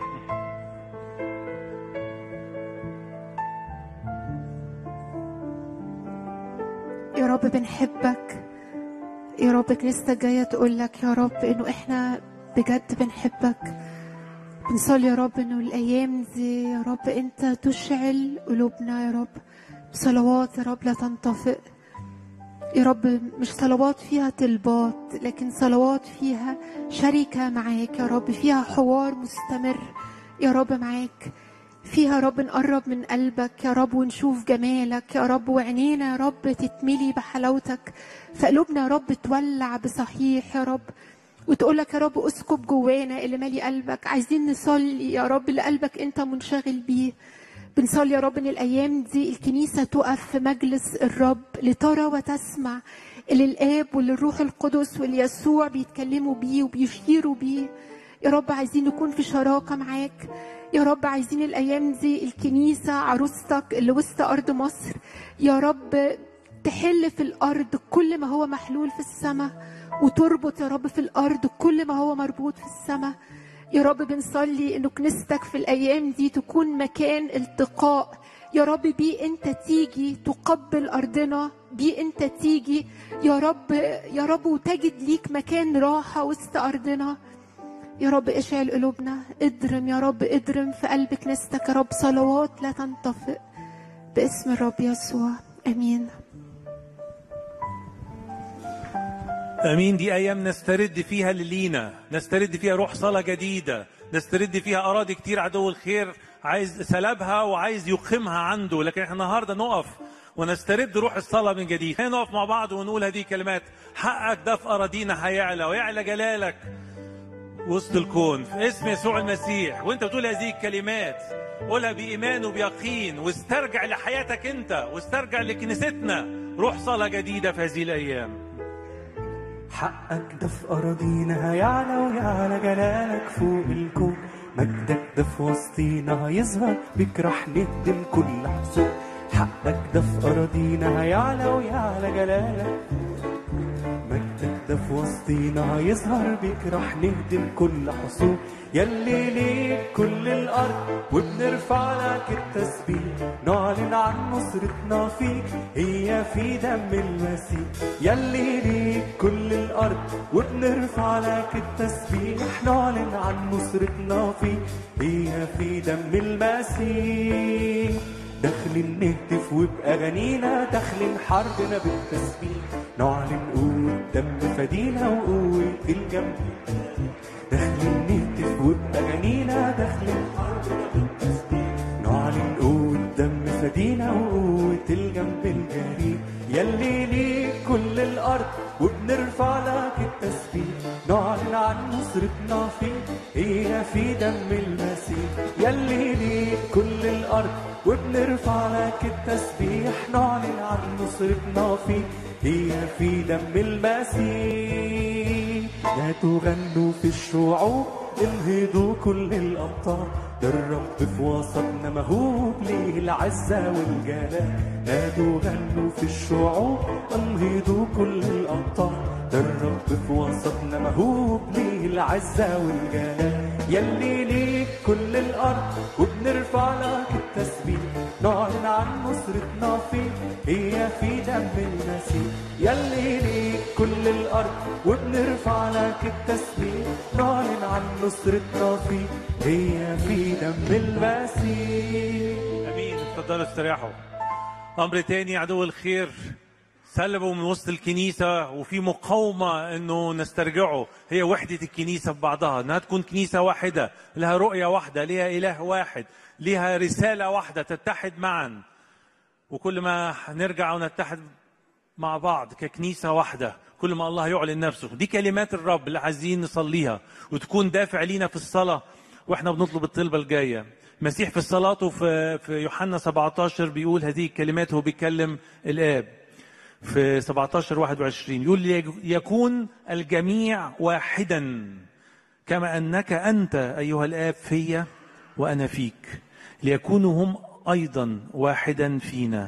يا رب بنحبك يا رب كنيستك جاية تقول لك يا رب إنه إحنا بجد بنحبك بنصلي يا رب إنه الأيام دي يا رب أنت تشعل قلوبنا يا رب بصلوات يا رب لا تنطفئ يا رب مش صلوات فيها طلبات لكن صلوات فيها شركة معاك يا رب فيها حوار مستمر يا رب معاك فيها يا رب نقرب من قلبك يا رب ونشوف جمالك يا رب وعينينا يا رب تتملي بحلاوتك فقلوبنا يا رب تولع بصحيح يا رب وتقول لك يا رب اسكب جوانا اللي مالي قلبك عايزين نصلي يا رب اللي قلبك انت منشغل بيه بنصلي يا رب ان الايام دي الكنيسه تقف في مجلس الرب لترى وتسمع اللي الاب واللي الروح القدس واليسوع بيتكلموا بيه وبيشيروا بيه يا رب عايزين نكون في شراكه معاك يا رب عايزين الايام دي الكنيسه عروستك اللي وسط ارض مصر يا رب تحل في الارض كل ما هو محلول في السماء وتربط يا رب في الارض كل ما هو مربوط في السماء يا رب بنصلي انه كنيستك في الايام دي تكون مكان التقاء يا رب بيه انت تيجي تقبل ارضنا بيه انت تيجي يا رب يا رب وتجد ليك مكان راحه وسط ارضنا يا رب اشعل قلوبنا اضرم يا رب اضرم في قلب كنيستك يا رب صلوات لا تنطفئ باسم الرب يسوع امين امين دي ايام نسترد فيها للينا نسترد فيها روح صلاه جديده نسترد فيها اراضي كتير عدو الخير عايز سلبها وعايز يقيمها عنده لكن احنا النهارده نقف ونسترد روح الصلاه من جديد خلينا نقف مع بعض ونقول هذه الكلمات حقك ده في اراضينا هيعلى ويعلى جلالك وسط الكون في اسم يسوع المسيح وانت بتقول هذه الكلمات قولها بإيمان وبيقين واسترجع لحياتك انت واسترجع لكنيستنا روح صلاة جديدة في هذه الأيام حقك ده في أراضينا هيعلى ويعلى جلالك فوق الكون مجدك ده في وسطينا هيظهر بك راح نهدم كل حصول حقك ده في أراضينا هيعلى ويعلى جلالك مجدك ده في وسطينا هيظهر بك راح نهدم كل حصول يلي ليك كل الأرض وبنرفع لك التسبيح نعلن عن نصرتنا فيك هي في دم المسيح يلي ليك كل الأرض وبنرفع لك التسبيح نعلن عن نصرتنا فيك هي في دم المسيح داخلين نهتف وبأغانينا داخلين حربنا بالتسبيح نعلن قوة دم فدينا وقوة الجنب داخلين نهتف وبأغانينا داخلين حربنا بالتسبيح نعلن قوة دم فدينا وقوة الجنب الجريء يلي ليك كل الأرض وبنرفع لك التسبيح نعلن عن نصرتنا فيك هي في دم المسيح يلي ليك كل الأرض وبنرفع لك التسبيح نعلن عن نصرتنا فيك هي في دم المسيح لا تغنوا في الشعوب انهضوا كل الأمطار ده الرب في وسطنا مهوب ليه العزة والجلال لا تغنوا في الشعوب انهضوا كل الأمطار ده الرب في وسطنا مهوب ليه العزة والجلال يلي ليك كل الأرض وبنرفع لك التسبيح نعلن عن نصرتنا فيك هي في دم المسيح يلي ليك كل الأرض وبنرفع لك التسبيح نعلن عن نصرتنا فيك هي في دم المسيح امين اتفضلوا استريحوا امر تاني عدو الخير سلبوا من وسط الكنيسة وفي مقاومة انه نسترجعه هي وحدة الكنيسة ببعضها انها تكون كنيسة واحدة لها رؤية واحدة لها اله واحد لها رسالة واحدة تتحد معا وكل ما نرجع ونتحد مع بعض ككنيسة واحدة كل ما الله يعلن نفسه دي كلمات الرب اللي عايزين نصليها وتكون دافع لينا في الصلاة واحنا بنطلب الطلبة الجاية المسيح في صلاته في في يوحنا 17 بيقول هذه الكلمات هو بيكلم الآب في 17 21 يقول يكون الجميع واحدا كما انك انت ايها الاب في وانا فيك ليكونوا هم ايضا واحدا فينا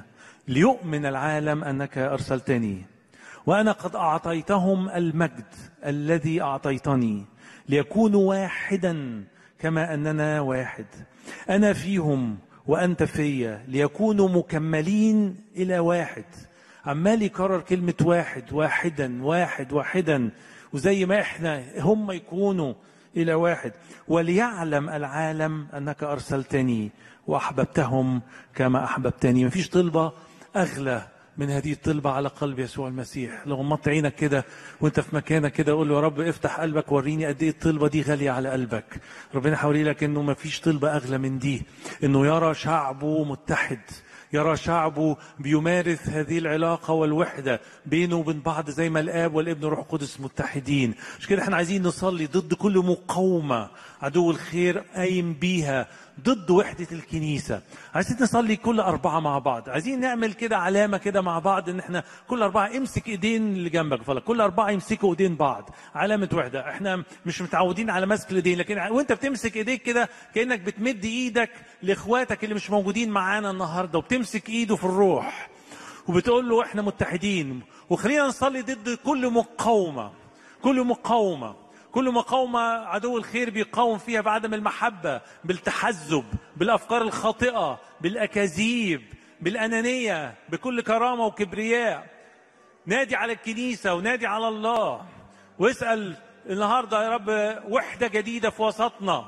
ليؤمن العالم انك ارسلتني وانا قد اعطيتهم المجد الذي اعطيتني ليكونوا واحدا كما اننا واحد انا فيهم وانت فيا ليكونوا مكملين الى واحد عمال يكرر كلمه واحد واحدا واحد واحدا وزي ما احنا هم يكونوا الى واحد وليعلم العالم انك ارسلتني واحببتهم كما احببتني مفيش طلبه اغلى من هذه الطلبة على قلب يسوع المسيح لو غمضت عينك كده وانت في مكانك كده قول له يا رب افتح قلبك وريني قد ايه الطلبة دي غالية على قلبك ربنا حوري لك انه ما فيش طلبة اغلى من دي انه يرى شعبه متحد يرى شعبه بيمارس هذه العلاقة والوحدة بينه وبين بعض زي ما الآب والابن والروح القدس متحدين مش كده احنا عايزين نصلي ضد كل مقاومة عدو الخير قايم بيها ضد وحدة الكنيسة عايزين نصلي كل أربعة مع بعض عايزين نعمل كده علامة كده مع بعض إن إحنا كل أربعة امسك إيدين اللي جنبك فلا كل أربعة يمسكوا إيدين بعض علامة وحدة إحنا مش متعودين على مسك الإيدين لكن وأنت بتمسك إيديك كده كأنك بتمد إيدك لإخواتك اللي مش موجودين معانا النهاردة وبتمسك إيده في الروح وبتقول له إحنا متحدين وخلينا نصلي ضد كل مقاومة كل مقاومة كل مقاومة عدو الخير بيقاوم فيها بعدم المحبة بالتحزب بالأفكار الخاطئة بالأكاذيب بالأنانية بكل كرامة وكبرياء نادي على الكنيسة ونادي على الله واسأل النهاردة يا رب وحدة جديدة في وسطنا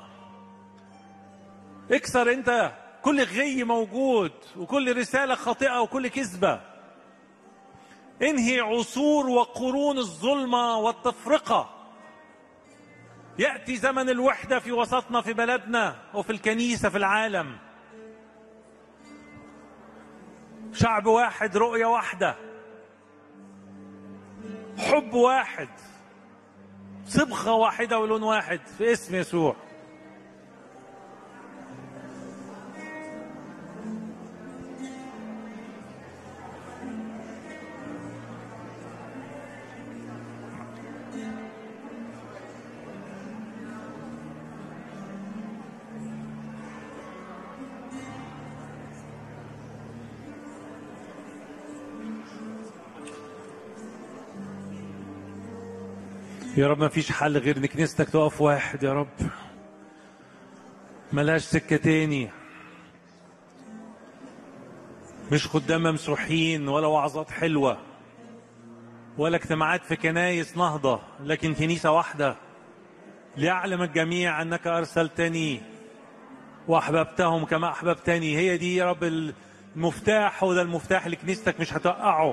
اكسر انت كل غي موجود وكل رسالة خاطئة وكل كذبة انهي عصور وقرون الظلمة والتفرقة ياتي زمن الوحده في وسطنا في بلدنا وفي الكنيسه في العالم شعب واحد رؤيه واحده حب واحد صبغه واحده ولون واحد في اسم يسوع يا رب ما فيش حل غير ان كنيستك تقف واحد يا رب ملهاش سكة تاني مش خدام ممسوحين ولا وعظات حلوة ولا اجتماعات في كنايس نهضة لكن كنيسة واحدة ليعلم الجميع أنك أرسلتني وأحببتهم كما أحببتني هي دي يا رب المفتاح هو ده المفتاح لكنيستك مش هتوقعه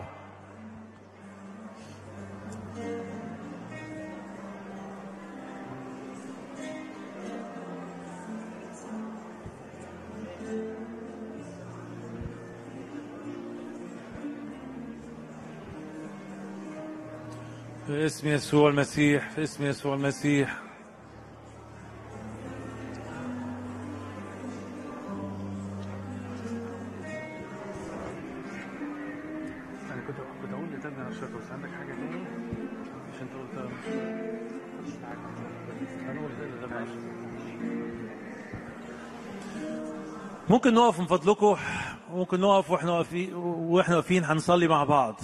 في اسم يسوع المسيح في اسم يسوع المسيح انا كنت كنت اقول لتامر على الشرطه بس عندك حاجه تاني مش انت قلت انا قلت ده ده ممكن نقف من فضلكم ممكن نقف واحنا واقفين واحنا واقفين هنصلي مع بعض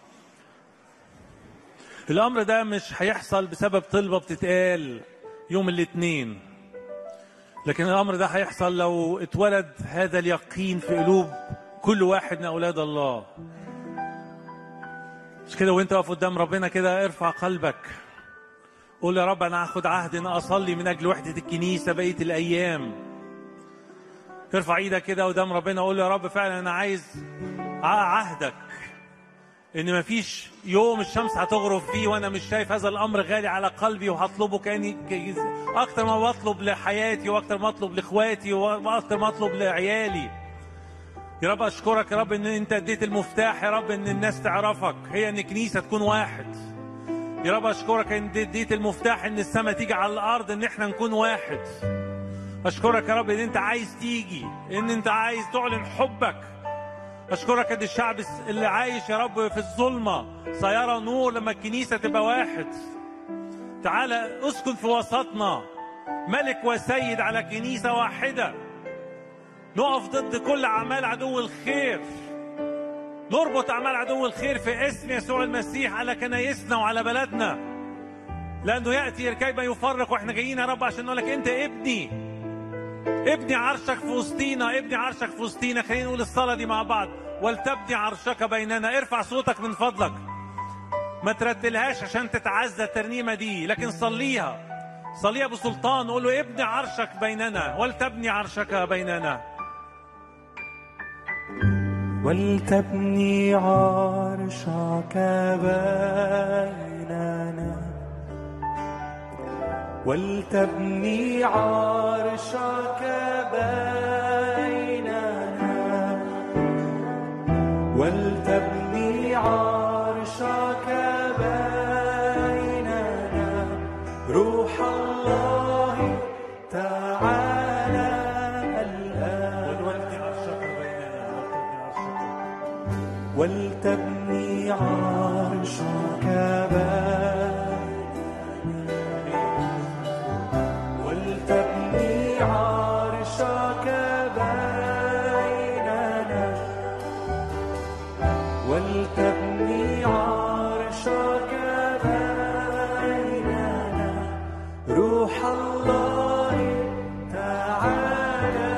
الامر ده مش هيحصل بسبب طلبه بتتقال يوم الاثنين لكن الامر ده هيحصل لو اتولد هذا اليقين في قلوب كل واحد من اولاد الله مش كده وانت واقف قدام ربنا كده ارفع قلبك قول يا رب انا هاخد عهد ان اصلي من اجل وحده الكنيسه بقيه الايام ارفع ايدك كده قدام ربنا قول يا رب فعلا انا عايز عهدك ان مفيش يوم الشمس هتغرب فيه وانا مش شايف هذا الامر غالي على قلبي وهطلبه كاني ك- اكتر ما بطلب لحياتي واكتر ما اطلب لاخواتي واكتر ما اطلب لعيالي يا رب اشكرك يا رب ان انت اديت المفتاح يا رب ان الناس تعرفك هي ان كنيسه تكون واحد يا رب اشكرك ان اديت المفتاح ان السماء تيجي على الارض ان احنا نكون واحد اشكرك يا رب ان انت عايز تيجي ان انت عايز تعلن حبك اشكرك ان الشعب اللي عايش يا رب في الظلمه سيرى نور لما الكنيسه تبقى واحد تعالى اسكن في وسطنا ملك وسيد على كنيسه واحده نقف ضد كل اعمال عدو الخير نربط اعمال عدو الخير في اسم يسوع المسيح على كنايسنا وعلى بلدنا لانه ياتي كيما يفرق واحنا جايين يا رب عشان نقول لك انت ابني ابني عرشك في وسطينا ابني عرشك في وسطينا خلينا نقول الصلاه دي مع بعض ولتبني عرشك بيننا ارفع صوتك من فضلك ما ترتلهاش عشان تتعزى الترنيمه دي لكن صليها صليها بسلطان قول له ابني عرشك بيننا ولتبني عرشك بيننا ولتبني عرشك بيننا ولتبني عرشك بيننا ولتبني عرشك بيننا روح الله تعالى الآن ولتبني عرشك بيننا ولتبني عرشك بيننا ولتبني عرشك بيننا ولتبني عرشك بيننا روح الله تعالى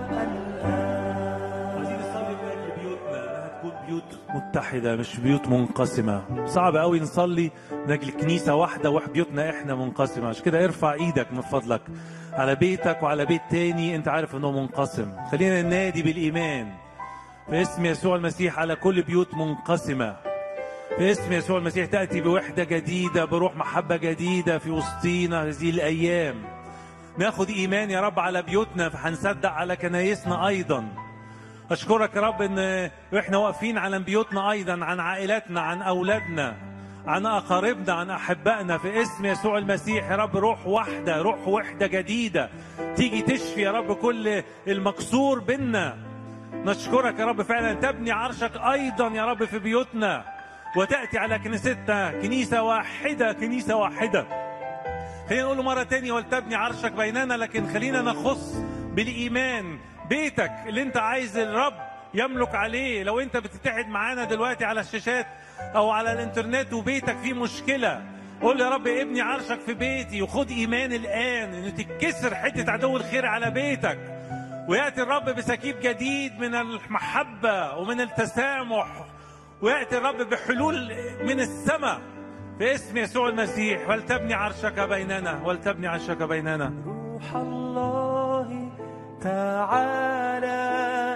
الآن عايزين نصلي لاجل بيوتنا انها تكون بيوت متحده مش بيوت منقسمه صعب قوي نصلي لاجل كنيسه واحده وبيوتنا احنا منقسمه عشان كده ارفع ايدك من فضلك على بيتك وعلى بيت تاني انت عارف انه منقسم خلينا ننادي بالايمان في اسم يسوع المسيح على كل بيوت منقسمه في اسم يسوع المسيح تاتي بوحده جديده بروح محبه جديده في وسطينا هذه الايام ناخد ايمان يا رب على بيوتنا فهنصدق على كنايسنا ايضا اشكرك يا رب ان احنا واقفين على بيوتنا ايضا عن عائلاتنا عن اولادنا عن اقاربنا عن احبائنا في اسم يسوع المسيح يا رب روح واحده روح وحده جديده تيجي تشفي يا رب كل المكسور بينا نشكرك يا رب فعلا تبني عرشك ايضا يا رب في بيوتنا وتاتي على كنيستنا كنيسه واحده كنيسه واحده خلينا نقول مرة تانية ولتبني عرشك بيننا لكن خلينا نخص بالإيمان بيتك اللي أنت عايز الرب يملك عليه لو أنت بتتحد معانا دلوقتي على الشاشات أو على الإنترنت وبيتك فيه مشكلة قول يا رب ابني عرشك في بيتي وخد إيمان الآن إن تتكسر حتة عدو الخير على بيتك ويأتي الرب بسكيب جديد من المحبة ومن التسامح ويأتي الرب بحلول من السماء في اسم يسوع المسيح ولتبني عرشك بيننا ولتبني عرشك بيننا روح الله تعالى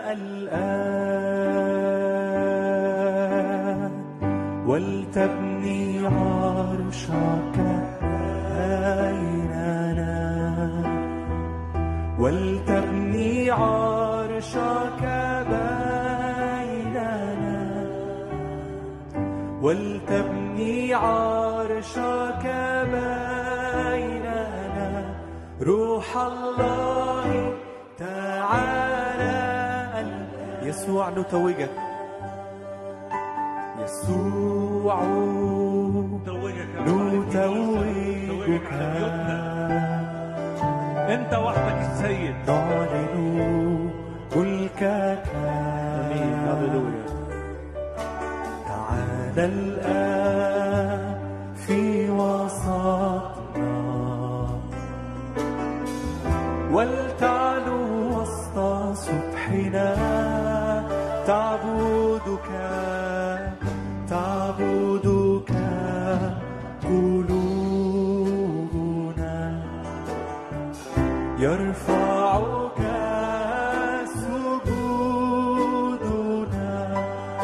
الآن ولتبني عرشك بيننا ولتبني عرشك بيننا ولتبني عرشك بيننا روح الله تعالى ال- يسوع نتوجك يسوع توجك يا رب على الكنيسة. توجك نتوجك على بيوتنا انت وحدك السيد نعلن ملكك تعالى الآن في وسطنا ولتعلو وسط سبحنا تعبدك تعبدك قلوبنا يرفعك سجودنا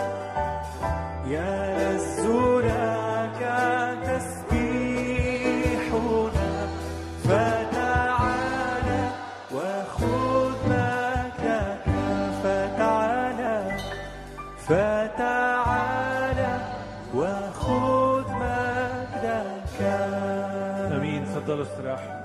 يلذ لك تسبيحنا فتعالى وخذ مجدك فتعالى فتعالى وخذ مجدك امين تفضلوا استراحوا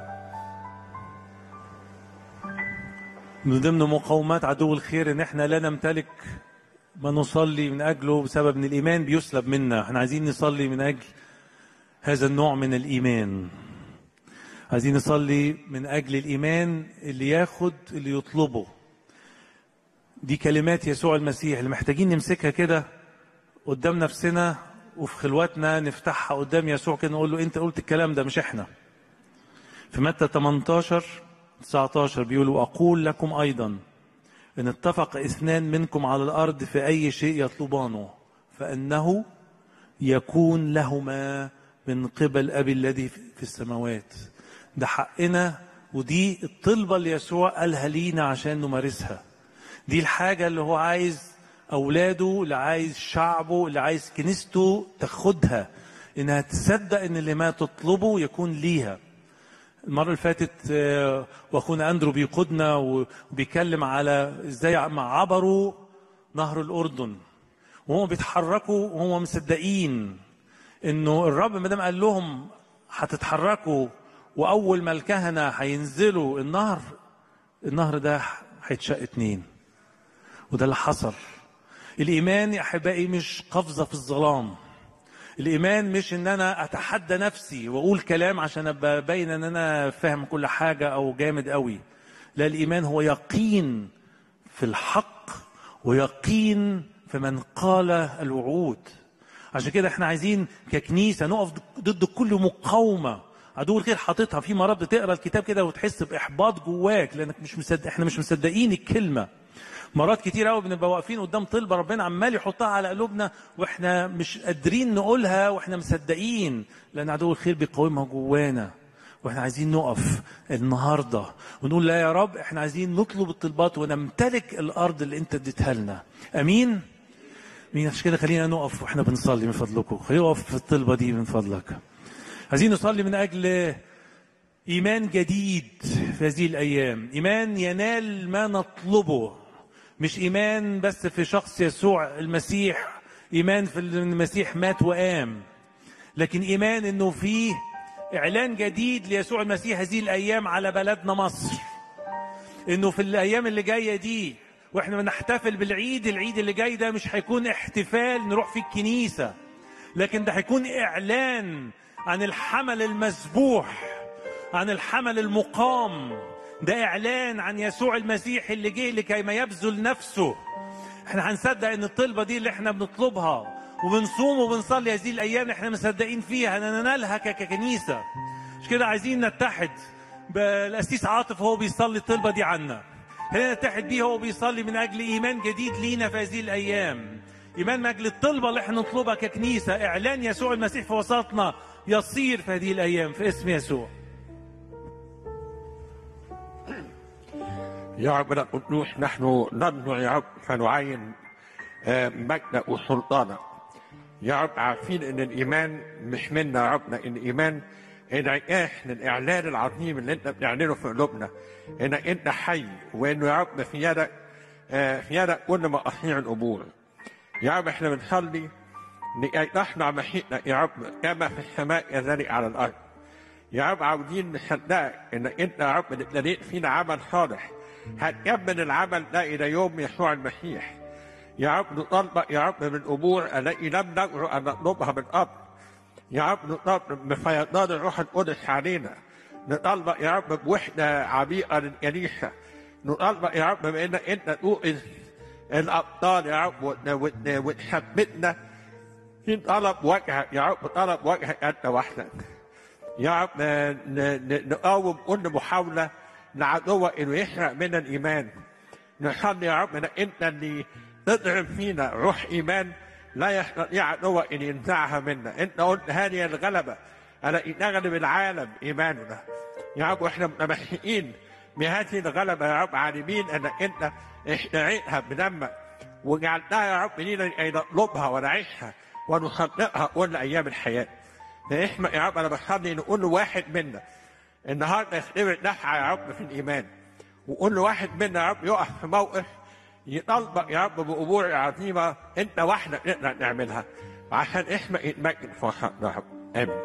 من ضمن مقاومات عدو الخير ان احنا لا نمتلك ما نصلي من اجله بسبب ان الايمان بيسلب منا احنا عايزين نصلي من اجل هذا النوع من الايمان عايزين نصلي من اجل الايمان اللي ياخد اللي يطلبه دي كلمات يسوع المسيح اللي محتاجين نمسكها كده قدام نفسنا وفي خلواتنا نفتحها قدام يسوع كده نقول له انت قلت الكلام ده مش احنا في متى 18 19 بيقول واقول لكم ايضا ان اتفق اثنان منكم على الارض في اي شيء يطلبانه فانه يكون لهما من قبل ابي الذي في السماوات ده حقنا ودي الطلبه اللي يسوع قالها لينا عشان نمارسها دي الحاجه اللي هو عايز اولاده اللي عايز شعبه اللي عايز كنيسته تاخدها انها تصدق ان اللي ما تطلبه يكون ليها المرة اللي فاتت آه، واخونا اندرو بيقودنا وبيتكلم على ازاي ما عبروا نهر الاردن وهم بيتحركوا وهم مصدقين انه الرب ما دام قال لهم هتتحركوا واول ما الكهنه هينزلوا النهر النهر ده هيتشق اتنين وده اللي حصل الايمان يا احبائي مش قفزه في الظلام الايمان مش ان انا اتحدى نفسي واقول كلام عشان ابقى باين ان انا فاهم كل حاجه او جامد قوي لا الايمان هو يقين في الحق ويقين في من قال الوعود عشان كده احنا عايزين ككنيسه نقف ضد كل مقاومه عدو الخير حاططها في مرات بتقرا الكتاب كده وتحس باحباط جواك لانك مش مصدق احنا مش مصدقين الكلمه مرات كتير قوي بنبقى واقفين قدام طلبه ربنا عمال يحطها على قلوبنا واحنا مش قادرين نقولها واحنا مصدقين لان عدو الخير بيقاومها جوانا واحنا عايزين نقف النهارده ونقول لا يا رب احنا عايزين نطلب الطلبات ونمتلك الارض اللي انت اديتها لنا امين مين عشان كده خلينا نقف واحنا بنصلي من فضلكم خلينا نقف في الطلبه دي من فضلك عايزين نصلي من اجل ايمان جديد في هذه الايام ايمان ينال ما نطلبه مش ايمان بس في شخص يسوع المسيح ايمان في ان المسيح مات وقام لكن ايمان انه فيه اعلان جديد ليسوع المسيح هذه الايام على بلدنا مصر انه في الايام اللي جايه دي واحنا بنحتفل بالعيد العيد اللي جاي ده مش هيكون احتفال نروح فيه الكنيسه لكن ده هيكون اعلان عن الحمل المذبوح عن الحمل المقام ده اعلان عن يسوع المسيح اللي جه لكي ما يبذل نفسه احنا هنصدق ان الطلبه دي اللي احنا بنطلبها وبنصوم وبنصلي هذه الايام احنا مصدقين فيها ان ننالها ككنيسه مش كده عايزين نتحد بالاسيس عاطف هو بيصلي الطلبه دي عنا خلينا نتحد بيه هو بيصلي من اجل ايمان جديد لينا في هذه الايام ايمان من اجل الطلبه اللي احنا نطلبها ككنيسه اعلان يسوع المسيح في وسطنا يصير في هذه الايام في اسم يسوع يا رب القدوس نحن ندعو يا رب فنعين آه، مجدك وسلطانك يا رب عارفين ان الايمان مش منا يا رب ان الايمان انعكاس للاعلان العظيم اللي انت بتعلنه في قلوبنا انك انت حي وانه يا رب في يدك آه، في يدك كل مقاصير الامور يا رب احنا بنصلي لكي تصنع مشيئتك يا رب كما في السماء كذلك على الارض يا رب عاوزين نصدقك انك انت يا رب ابتديت فينا عمل صالح هتكمل العمل ده الى يوم يسوع المسيح يا رب نطلبك يا رب من الامور التي لم نجرؤ ان نطلبها من قبل يا رب نطلب بفيضان الروح القدس علينا نطلبك يا رب بوحده عميقه للكنيسه نطلبك يا رب بانك انت توقظ الابطال يا رب وت- وت- وتثبتنا في طلب وجهك يا رب طلب وجهك انت وحدك يا رب ن- ن- نقاوم كل محاولة لعدوك إنه يحرق منا الإيمان نصلي يا رب إنك أنت اللي تضرب فينا روح إيمان لا يستطيع عدوك أن ينزعها منا أنت قلت هذه الغلبة التي تغلب العالم إيماننا يا رب وإحنا متمسكين بهذه الغلبة يا رب عالمين أنك أنت اشتريتها بدمك وجعلتها يا رب لينا لكي نطلبها ونعيشها ونصدقها كل أيام الحياة فاحنا يا رب انا بصلي نقول له واحد منا النهارده يختبر دفعه يا رب في الايمان وقول له واحد منا يا رب يقف في موقف يطلبك يا رب بامور عظيمه انت وحدك تقدر تعملها وعشان اسمك يتمجد في وسطنا يا رب امين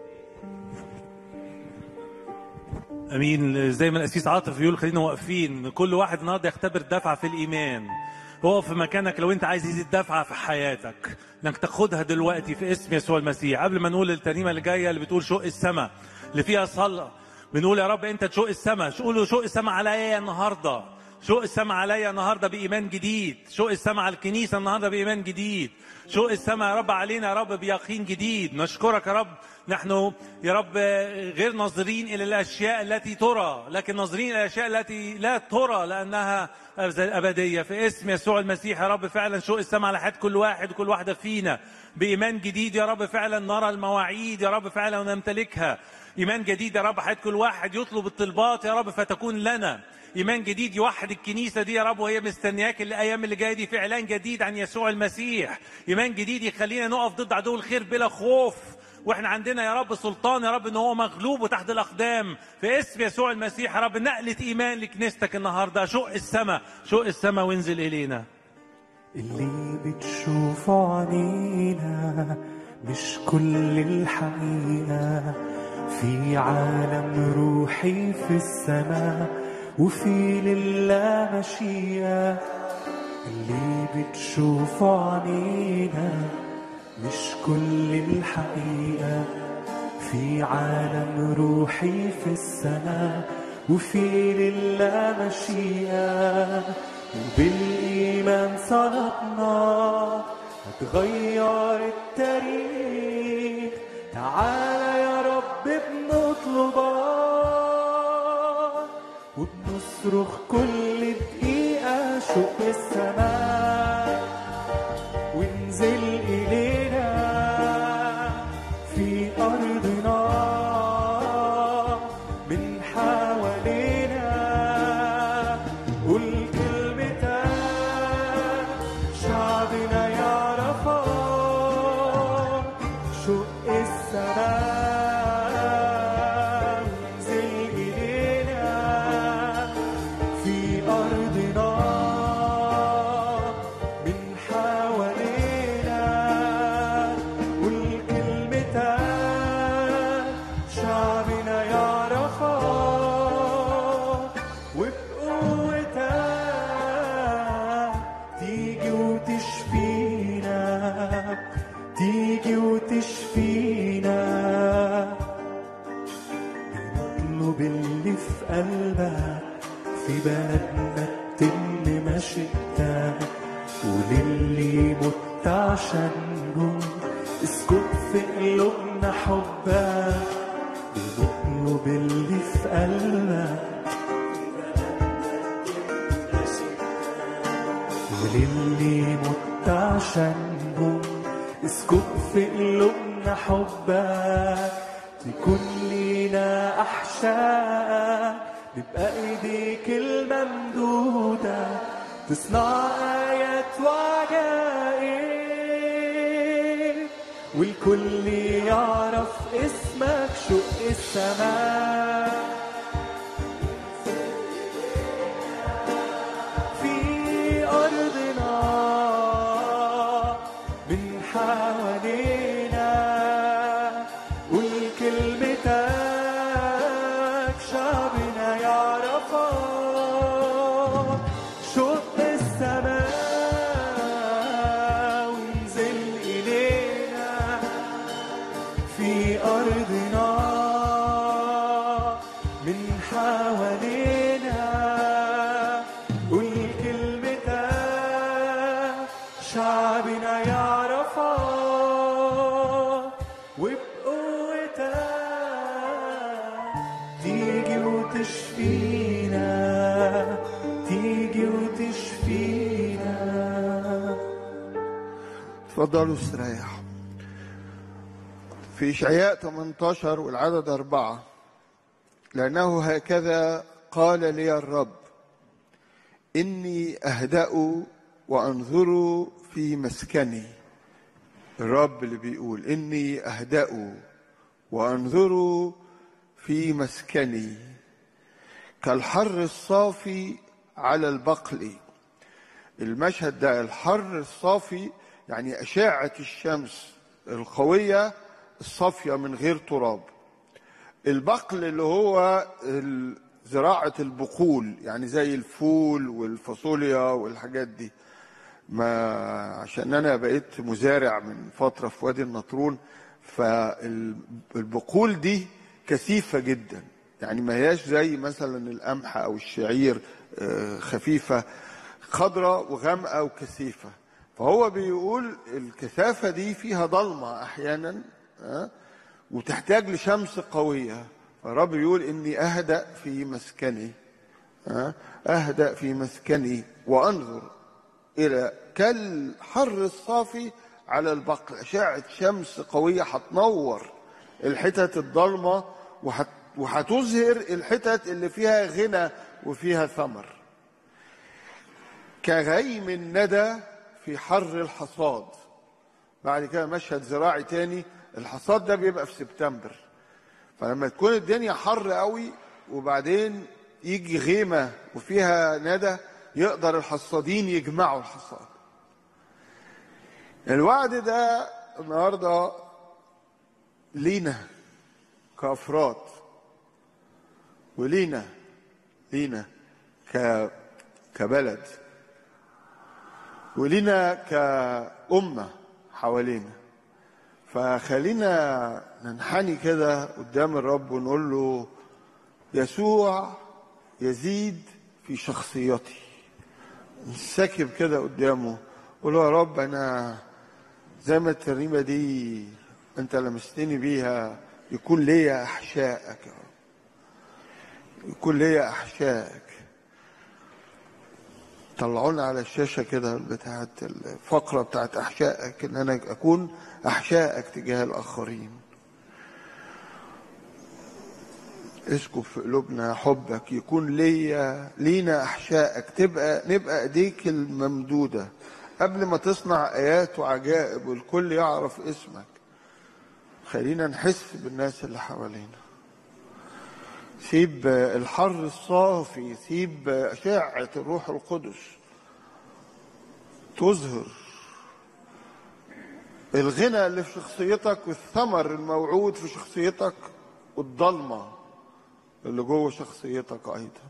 امين زي ما الاسيس عاطف بيقول خلينا واقفين كل واحد النهارده يختبر دفعه في الايمان اقف في مكانك لو انت عايز يزيد دفعه في حياتك انك تاخدها دلوقتي في اسم يسوع المسيح قبل ما نقول الترنيمه اللي جايه اللي بتقول شق السماء اللي فيها صلاه بنقول يا رب انت تشق السماء قولوا شق السماء عليا النهارده شوق السماء عليا النهارده بايمان جديد شوق السماء على الكنيسه النهارده بايمان جديد شوق السماء يا رب علينا يا رب بيقين جديد نشكرك يا رب نحن يا رب غير ناظرين الى الاشياء التي ترى لكن ناظرين الى الاشياء التي لا ترى لانها ابديه في اسم يسوع المسيح يا رب فعلا شوق السماء على حياه كل واحد وكل واحده فينا بايمان جديد يا رب فعلا نرى المواعيد يا رب فعلا ونمتلكها ايمان جديد يا رب حياه كل واحد يطلب الطلبات يا رب فتكون لنا ايمان جديد يوحد الكنيسه دي يا رب وهي مستنياك الايام اللي جايه دي في اعلان جديد عن يسوع المسيح ايمان جديد يخلينا نقف ضد عدو الخير بلا خوف واحنا عندنا يا رب سلطان يا رب ان هو مغلوب وتحت الاقدام في اسم يسوع المسيح يا رب نقله ايمان لكنيستك النهارده شق السماء شق السماء وانزل الينا اللي بتشوفه عنينا مش كل الحقيقة في عالم روحي في السماء وفي لله مشيئة اللي بتشوفه عنينا مش كل الحقيقة في عالم روحي في السماء وفي لله مشيئة وبالإيمان صلاتنا هتغير التاريخ تعالى يا رب بنطلبك وبنصرخ كل دقيقة شوق السماء وانزل إلينا في أرضنا من حوالينا قول كلمتك شعبنا يعرفك شق السماء وانزل إلينا في أرضنا من حوالينا قول كلمتك شعبنا يعرفك وبقوتك تيجي وتشفينا تيجي وتشفينا نطلب اللي في قلبك في بلدنا تتم مشيئتك وللي مت عشانهم اسكت في قلوبنا حبك بنطلب اللي في قلبك وللي مت عشانهم اسكت في قلوبنا حبك يكون لينا احشائك نبقى ايديك الممدودة تصنع آيات وعجائب والكل يعرف اسمك شق السماء في أرضنا من حوالينا قول كلمتك شعبنا يعرفك شق السماء وانزل إلينا في أرضنا من حوالينا قول كلمتك شعبنا يعرفك وبقوتك تيجي وتشفينا تيجي وتشفينا تفضلوا استريحوا في إشعياء 18 والعدد أربعة لأنه هكذا قال لي الرب إني أهدأ وأنظر في مسكني الرب اللي بيقول إني أهدأ وأنظر في مسكني كالحر الصافي على البقل المشهد ده الحر الصافي يعني أشعة الشمس القوية الصافية من غير تراب البقل اللي هو ال- زراعة البقول يعني زي الفول والفاصوليا والحاجات دي ما عشان انا بقيت مزارع من فترة في وادي النطرون فالبقول دي كثيفة جدا يعني ما هياش زي مثلا القمح او الشعير آه، خفيفه خضراء وغامقه وكثيفه فهو بيقول الكثافه دي فيها ضلمه احيانا آه، وتحتاج لشمس قويه فالرب بيقول اني اهدا في مسكني آه، اهدا في مسكني وانظر الى كالحر الصافي على البقر اشعه شمس قويه هتنور الحتت الضلمه وهت وهتظهر الحتت اللي فيها غنى وفيها ثمر كغيم الندى في حر الحصاد بعد كده مشهد زراعي تاني الحصاد ده بيبقى في سبتمبر فلما تكون الدنيا حر قوي وبعدين يجي غيمة وفيها ندى يقدر الحصادين يجمعوا الحصاد الوعد ده النهارده لينا كأفراد ولينا لينا ك كبلد ولينا كأمة حوالينا فخلينا ننحني كده قدام الرب ونقول له يسوع يزيد في شخصيتي نسكب كده قدامه قول له يا رب انا زي ما الترنيمه دي انت لمستني بيها يكون ليا احشائك يا رب يكون ليا احشائك طلعونا على الشاشه كده بتاعت الفقره بتاعت احشائك ان انا اكون احشائك تجاه الاخرين اسكب في قلوبنا حبك يكون ليا لينا احشائك تبقى نبقى ايديك الممدوده قبل ما تصنع ايات وعجائب والكل يعرف اسمك خلينا نحس بالناس اللي حوالينا سيب الحر الصافي سيب أشعة الروح القدس تظهر الغنى اللي في شخصيتك والثمر الموعود في شخصيتك والضلمة اللي جوه شخصيتك أيضا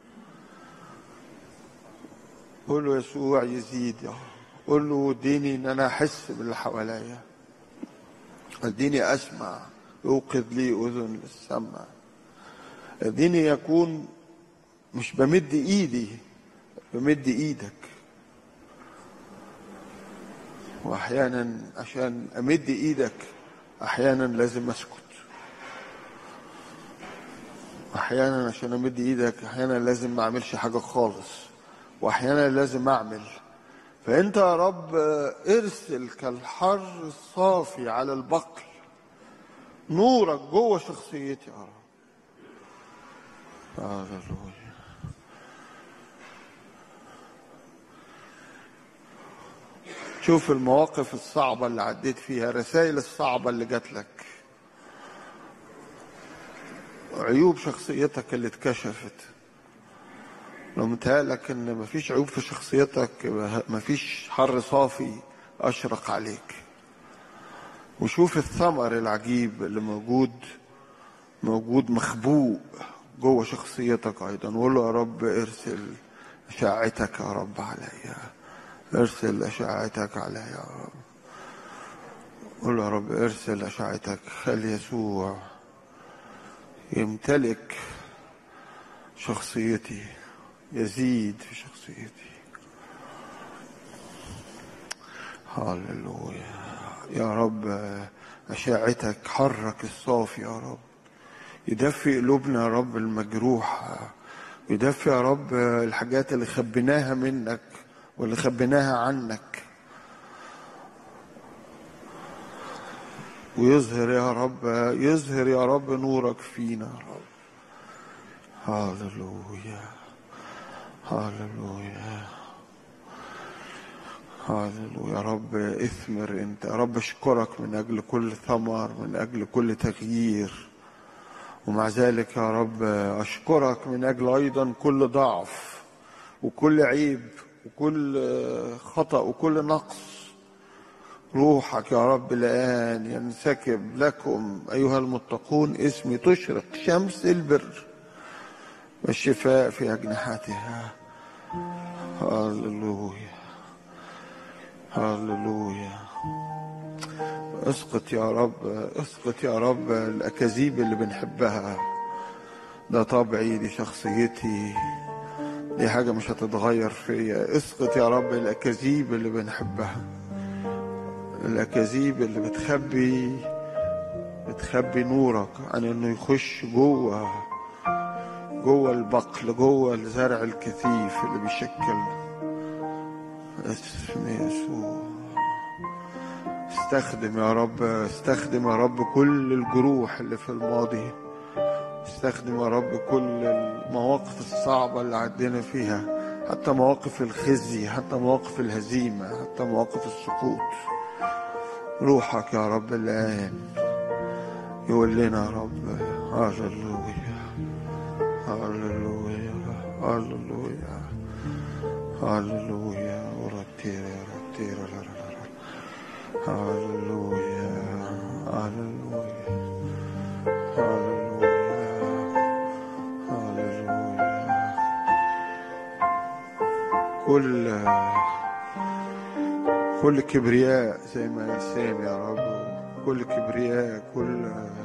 قول له يسوع يزيد يا رب. قول له اديني ان انا احس باللي حواليا اديني اسمع اوقظ لي اذن للسمع اديني يكون مش بمد ايدي بمد ايدك واحيانا عشان امد ايدك احيانا لازم اسكت احيانا عشان امد ايدك احيانا لازم ما اعملش حاجه خالص واحيانا لازم اعمل فانت يا رب ارسل كالحر الصافي على البقل نورك جوه شخصيتي يا رب هللويا شوف المواقف الصعبة اللي عديت فيها الرسائل الصعبة اللي جات لك عيوب شخصيتك اللي اتكشفت لو متهيألك ان مفيش عيوب في شخصيتك يبقى مفيش حر صافي اشرق عليك وشوف الثمر العجيب اللي موجود موجود مخبوء جوه شخصيتك ايضا وقول له يا رب ارسل اشاعتك يا رب عليا ارسل اشاعتك عليا يا رب قول له يا رب ارسل اشاعتك خلي يسوع يمتلك شخصيتي يزيد في شخصيتي هللويا يا رب أشاعتك حرك الصافي يا رب يدفي قلوبنا يا رب المجروحة يدفي يا رب الحاجات اللي خبيناها منك واللي خبيناها عنك ويظهر يا رب يظهر يا رب نورك فينا يا رب هللويا هللويا هللويا يا رب اثمر انت يا رب اشكرك من اجل كل ثمر من اجل كل تغيير ومع ذلك يا رب اشكرك من اجل ايضا كل ضعف وكل عيب وكل خطا وكل نقص روحك يا رب الان ينسكب لكم ايها المتقون اسمي تشرق شمس البر والشفاء في اجنحتها هللويا هللويا اسقط يا رب اسقط يا رب الاكاذيب اللي بنحبها ده طبعي دي شخصيتي دي حاجة مش هتتغير فيا اسقط يا رب الأكاذيب اللي بنحبها الأكاذيب اللي بتخبي بتخبي نورك عن إنه يخش جوه جوه البقل جوه الزرع الكثيف اللي بيشكلنا اسم يسوع استخدم يا رب استخدم يا رب كل الجروح اللي في الماضي استخدم يا رب كل المواقف الصعبة اللي عدينا فيها حتى مواقف الخزي حتى مواقف الهزيمة حتى مواقف السقوط روحك يا رب الآن يقول لنا يا رب هللويا هللويا هللويا هللويا ورتيرا رتيرا لا لا لا هللويا هللويا هللويا هللويا كل كل كبرياء زي ما انسان يا رب كل كبرياء كل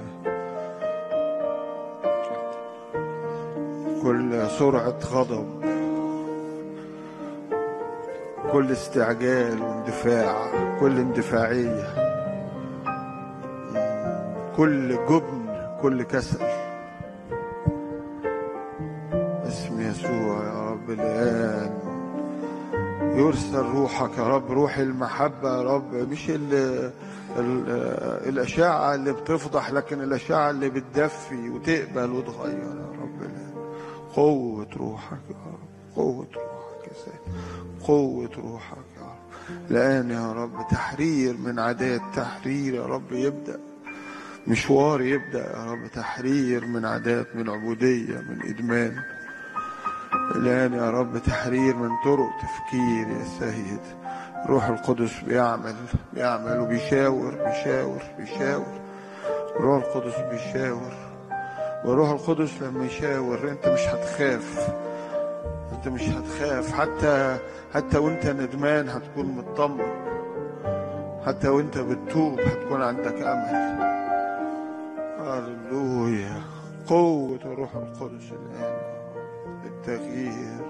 كل سرعة غضب كل استعجال واندفاع كل اندفاعية كل جبن كل كسل اسم يسوع يا رب الآن يرسل روحك يا رب روح المحبة يا رب مش ال ال الأشعة اللي بتفضح لكن الأشعة اللي بتدفي وتقبل وتغير يا رب الآن قوة روحك يا رب قوة روحك يا سيد قوة روحك يا رب الآن يا رب تحرير من عادات تحرير يا رب يبدأ مشوار يبدأ يا رب تحرير من عادات من عبودية من إدمان الآن يا رب تحرير من طرق تفكير يا سيد روح القدس بيعمل بيعمل وبيشاور بيشاور بيشاور روح القدس بيشاور وروح القدس لما يشاور انت مش هتخاف انت مش هتخاف حتى حتى وانت ندمان هتكون مطمن حتى وانت بتتوب هتكون عندك امل هللويا قوة الروح القدس الآن للتغيير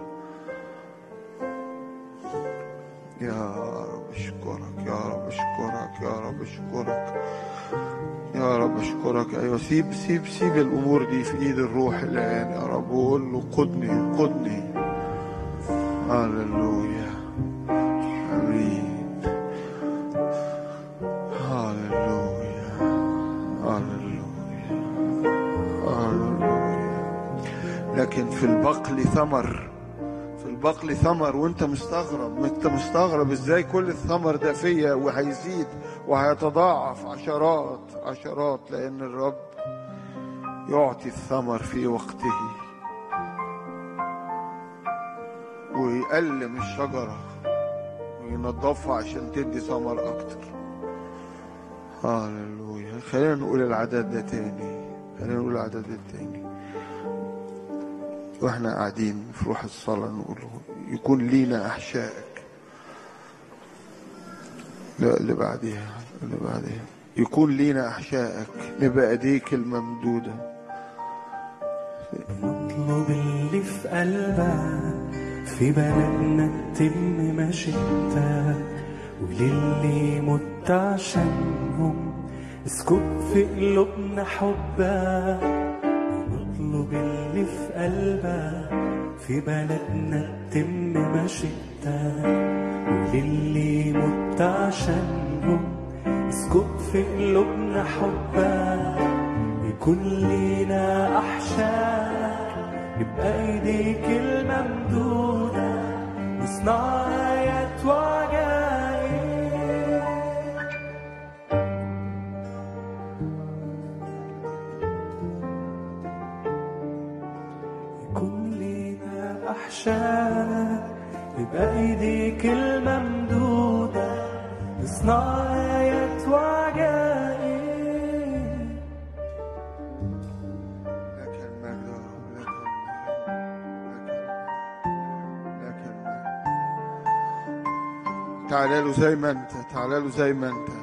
يا رب اشكرك يا رب اشكرك يا رب اشكرك يا رب اشكرك ايوه سيب سيب سيب الامور دي في ايد الروح الان يا رب وقول له قدني قدني هللويا امين هللويا هللويا هللويا لكن في البقل ثمر في البقل ثمر وانت مستغرب انت مستغرب ازاي كل الثمر ده فيا وهيزيد وهيتضاعف عشرات عشرات لان الرب يعطي الثمر في وقته ويقلم الشجرة وينظفها عشان تدي ثمر أكتر هللويا خلينا نقول العدد ده تاني خلينا نقول العدد ده تاني واحنا قاعدين في روح الصلاة نقول يكون لينا أحشائك لا اللي بعديها اللي بعديها يكون لينا أحشائك نبقى أيديك الممدودة نطلب اللي في قلبك في بلدنا تتم مشيتك وللي مت عشانهم اسكت في قلوبنا حبك نطلب اللي في قلبك في بلدنا تتم مشيتك وللي مت عشانهم اسكت في قلوبنا حبك يكون لينا أحشاء يبقى ايديك الممدودة نصنع آيات وعجائب يكون لينا أحشاء يبقى ايديك الممدودة نصنع آيات وعجائب لك المجد يا رب لك المجد لك المجد تعالى له زي ما انت تعالى له زي ما انت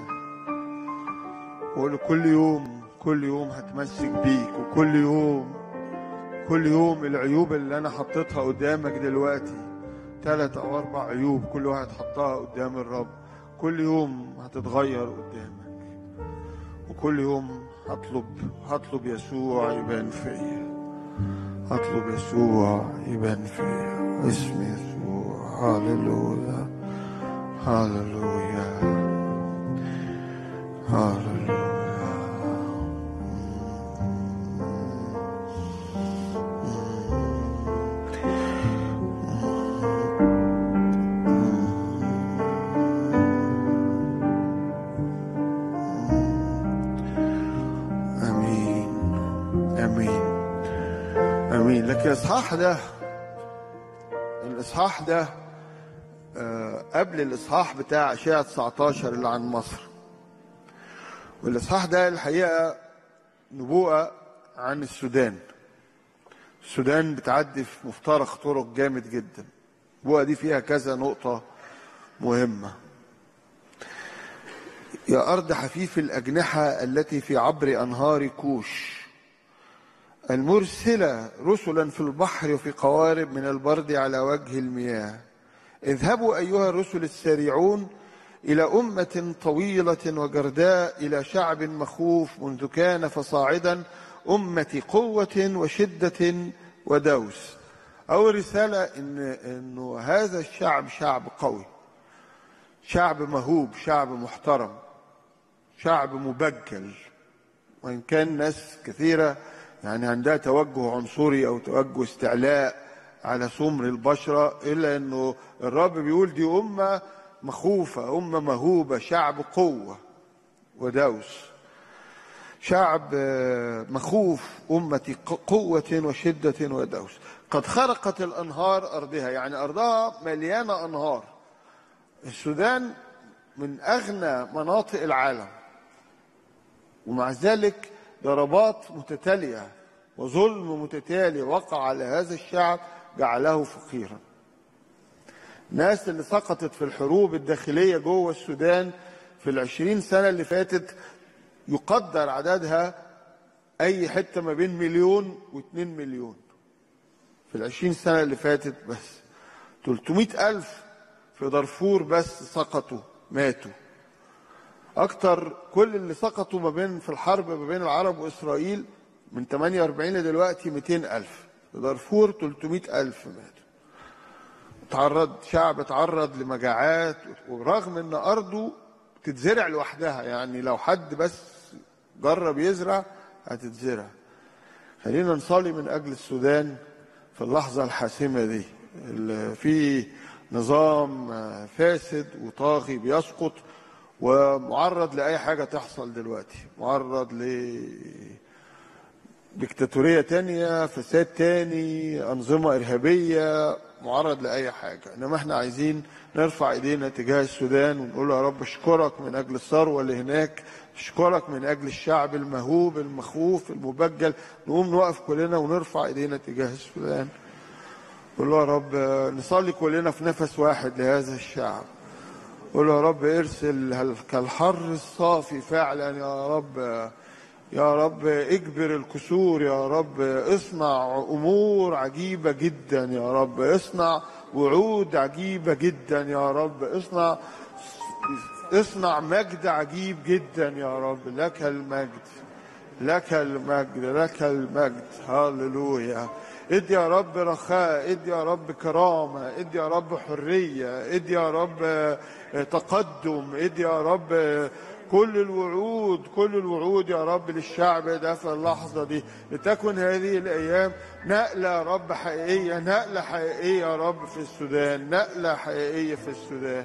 وقول له كل يوم كل يوم هتمسك بيك وكل يوم كل يوم العيوب اللي انا حطيتها قدامك دلوقتي ثلاث او اربع عيوب كل واحد حطها قدام الرب كل يوم هتتغير قدامك وكل يوم هطلب هطلب يسوع يبان فيا هطلب يسوع يبان فيا اسم يسوع هللويا هللويا هللويا امين امين امين لكن الاصحاح ده الاصحاح ده آه، قبل الاصحاح بتاع اشعه 19 اللي عن مصر والاصحاح ده الحقيقه نبوءه عن السودان السودان بتعدي في مفترق طرق جامد جدا النبوءه دي فيها كذا نقطه مهمه يا أرض حفيف الأجنحة التي في عبر أنهار كوش المرسلة رسلا في البحر وفي قوارب من البرد على وجه المياه اذهبوا أيها الرسل السارعون إلى أمة طويلة وجرداء إلى شعب مخوف منذ كان فصاعدا أمة قوة وشدة ودوس أول رسالة إن إنه هذا الشعب شعب قوي شعب مهوب شعب محترم شعب مبجل وإن كان ناس كثيرة يعني عندها توجه عنصري أو توجه استعلاء على سمر البشرة إلا أنه الرب بيقول دي أمة مخوفة أمة مهوبة شعب قوة ودوس شعب آه، مخوف أمة قوة وشدة ودوس قد خرقت الأنهار أرضها يعني أرضها مليانة أنهار السودان من أغنى مناطق العالم ومع ذلك ضربات متتالية وظلم متتالي وقع على هذا الشعب جعله فقيرا ناس اللي سقطت في الحروب الداخلية جوه السودان في العشرين سنة اللي فاتت يقدر عددها أي حتة ما بين مليون واتنين مليون في العشرين سنة اللي فاتت بس 300 ألف في دارفور بس سقطوا ماتوا أكتر كل اللي سقطوا ما بين في الحرب ما بين العرب وإسرائيل من 48 لدلوقتي 200 ألف في دارفور 300 ألف ماتوا تعرض شعب تعرض لمجاعات ورغم ان ارضه تتزرع لوحدها يعني لو حد بس جرب يزرع هتتزرع خلينا نصلي من اجل السودان في اللحظه الحاسمه دي اللي في نظام فاسد وطاغي بيسقط ومعرض لاي حاجه تحصل دلوقتي معرض ل ديكتاتورية تانية فساد تاني أنظمة إرهابية معرض لأي حاجة إنما إحنا عايزين نرفع إيدينا تجاه السودان ونقول يا رب أشكرك من أجل الثروة اللي هناك أشكرك من أجل الشعب المهوب المخوف المبجل نقوم نقف كلنا ونرفع إيدينا تجاه السودان قول له يا رب نصلي كلنا في نفس واحد لهذا الشعب قول له يا رب ارسل كالحر الصافي فعلا يا رب يا رب اجبر الكسور يا رب اصنع امور عجيبه جدا يا رب اصنع وعود عجيبه جدا يا رب اصنع اصنع مجد عجيب جدا يا رب لك المجد لك المجد لك المجد هللويا ادي يا رب رخاء ادي يا رب كرامة ادي يا رب حرية ادي يا رب تقدم ادي يا رب كل الوعود كل الوعود يا رب للشعب ده في اللحظة دي لتكن هذه الأيام نقلة يا رب حقيقية نقلة حقيقية يا رب في السودان نقلة حقيقية في السودان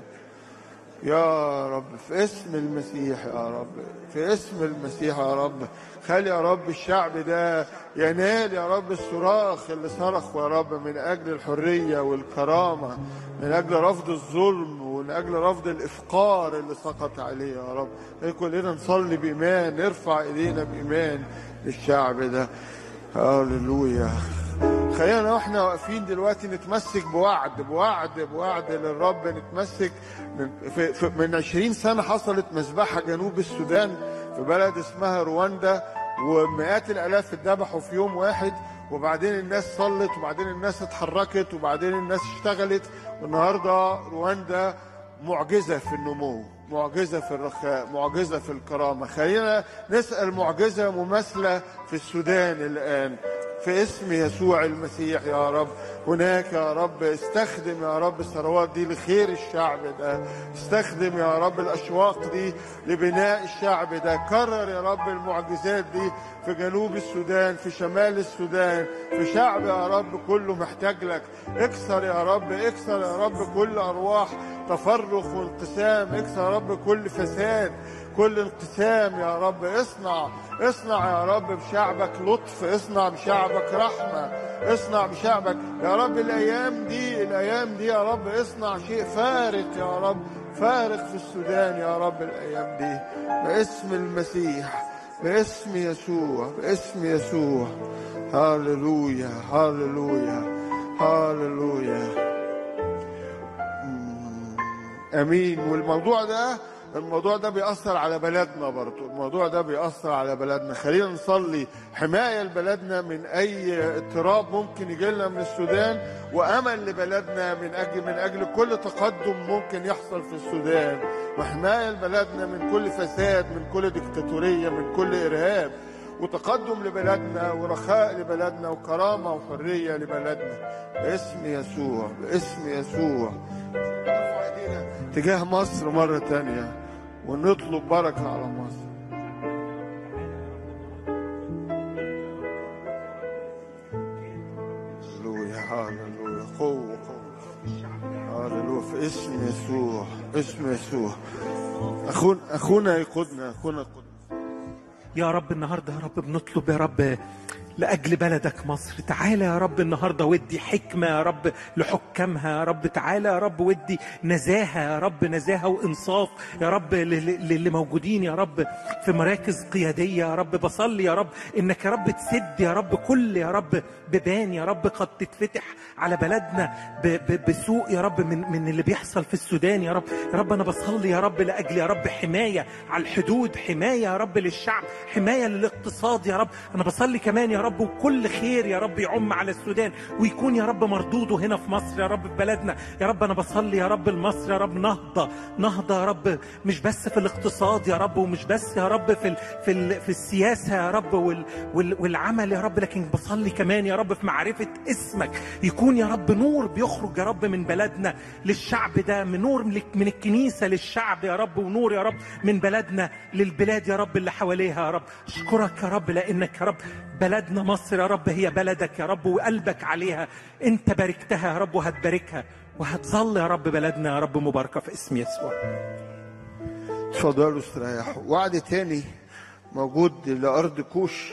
يا رب في اسم المسيح يا رب في اسم المسيح يا رب خلي يا رب الشعب ده ينال يا رب الصراخ اللي صرخ يا رب من أجل الحرية والكرامة من أجل رفض الظلم ومن أجل رفض الإفقار اللي سقط عليه يا رب كلنا نصلي بإيمان نرفع إيدينا بإيمان للشعب ده هللويا خلينا واحنا واقفين دلوقتي نتمسك بوعد بوعد بوعد للرب نتمسك من, في في من 20 سنه حصلت مذبحه جنوب السودان في بلد اسمها رواندا ومئات الالاف اتذبحوا في يوم واحد وبعدين الناس صلت وبعدين الناس اتحركت وبعدين الناس اشتغلت والنهارده رواندا معجزه في النمو معجزه في الرخاء معجزه في الكرامه خلينا نسال معجزه مماثله في السودان الان في اسم يسوع المسيح يا رب هناك يا رب استخدم يا رب الثروات دي لخير الشعب ده استخدم يا رب الاشواق دي لبناء الشعب ده كرر يا رب المعجزات دي في جنوب السودان في شمال السودان في شعب يا رب كله محتاج لك اكسر يا رب اكسر يا رب كل ارواح تفرق وانقسام اكسر يا رب كل فساد كل انقسام يا رب اصنع اصنع يا رب بشعبك لطف اصنع بشعبك رحمة اصنع بشعبك يا رب الايام دي الايام دي يا رب اصنع شيء فارق يا رب فارق في السودان يا رب الايام دي باسم المسيح باسم يسوع باسم يسوع هاللويا هاللويا هاللويا امين والموضوع ده الموضوع ده بيأثر على بلدنا برضو الموضوع ده بيأثر على بلدنا خلينا نصلي حماية لبلدنا من أي اضطراب ممكن يجي لنا من السودان وأمل لبلدنا من أجل من أجل كل تقدم ممكن يحصل في السودان وحماية لبلدنا من كل فساد من كل ديكتاتورية من كل إرهاب وتقدم لبلدنا ورخاء لبلدنا وكرامة وحرية لبلدنا باسم يسوع باسم يسوع نرفع ايدينا تجاه مصر مرة تانية ونطلب بركة على مصر هللويا هللويا قوة قوة هللويا في اسم يسوع اسم يسوع أخونا أخونا يقودنا أخونا يقودنا يا رب النهارده يا رب بنطلب يا رب لأجل بلدك مصر تعالى يا رب النهاردة ودي حكمة يا رب لحكامها يا رب تعالى يا رب ودي نزاهة يا رب نزاهة وإنصاف يا رب لل- للي موجودين يا رب في مراكز قيادية يا رب بصلي يا رب إنك يا رب تسد يا رب كل يا رب بيبان يا رب قد تتفتح على بلدنا ب- ب- بسوء يا رب من من اللي بيحصل في السودان يا رب يا رب أنا بصلي يا رب لأجل يا رب حماية على الحدود حماية يا رب للشعب حماية للاقتصاد يا رب أنا بصلي كمان يا رب وكل خير يا رب يعم على السودان ويكون يا رب مردوده هنا في مصر يا رب في بلدنا يا رب أنا بصلي يا رب لمصر يا رب نهضة نهضة يا رب مش بس في الاقتصاد يا رب ومش بس يا رب في ال في ال في السياسة يا رب وال وال والعمل يا رب لكن بصلي كمان يا رب في معرفة اسمك يكون يا رب نور بيخرج يا رب من بلدنا للشعب ده من نور من من الكنيسة للشعب يا رب ونور يا رب من بلدنا للبلاد يا رب اللي حواليها يا رب اشكرك يا رب لانك يا رب بلدنا مصر يا رب هي بلدك يا رب وقلبك عليها انت باركتها يا رب وهتباركها وهتظل يا رب بلدنا يا رب مباركة في اسم يسوع اتفضلوا استريحوا وعد تاني موجود لأرض كوش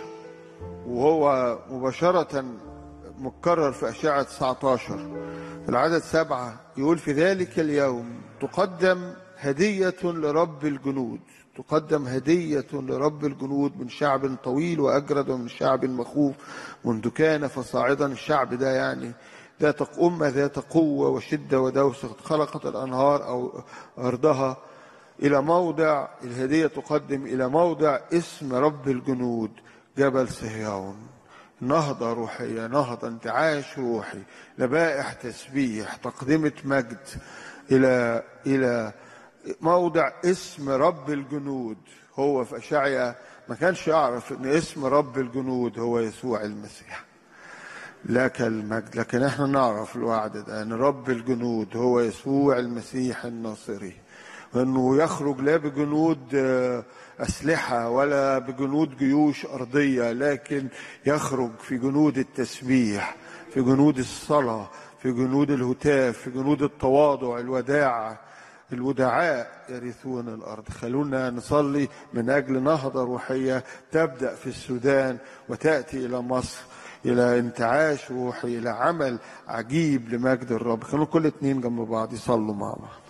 وهو مباشرة متكرر في أشعة 19 في العدد سبعة يقول في ذلك اليوم تقدم هدية لرب الجنود تقدم هدية لرب الجنود من شعب طويل وأجرد ومن شعب مخوف منذ كان فصاعدا الشعب ده يعني ذات أمة ذات قوة وشدة ودوسة قد خلقت الأنهار أو أرضها إلى موضع الهدية تقدم إلى موضع اسم رب الجنود جبل صهيون نهضة روحية نهضة انتعاش روحي لبائح تسبيح تقدمة مجد إلى إلى موضع اسم رب الجنود هو في أشعيا ما كانش يعرف إن اسم رب الجنود هو يسوع المسيح لك المجد لكن احنا نعرف الوعد ده ان رب الجنود هو يسوع المسيح الناصري وانه يخرج لا بجنود آه، اسلحه ولا بجنود جيوش ارضيه لكن يخرج في جنود التسبيح في جنود الصلاه في جنود الهتاف في جنود التواضع الوداعه الودعاء يرثون الارض خلونا نصلي من اجل نهضه روحيه تبدا في السودان وتاتي الى مصر الى انتعاش روحي الى عمل عجيب لمجد الرب خلونا كل اتنين جنب بعض يصلوا مع بعض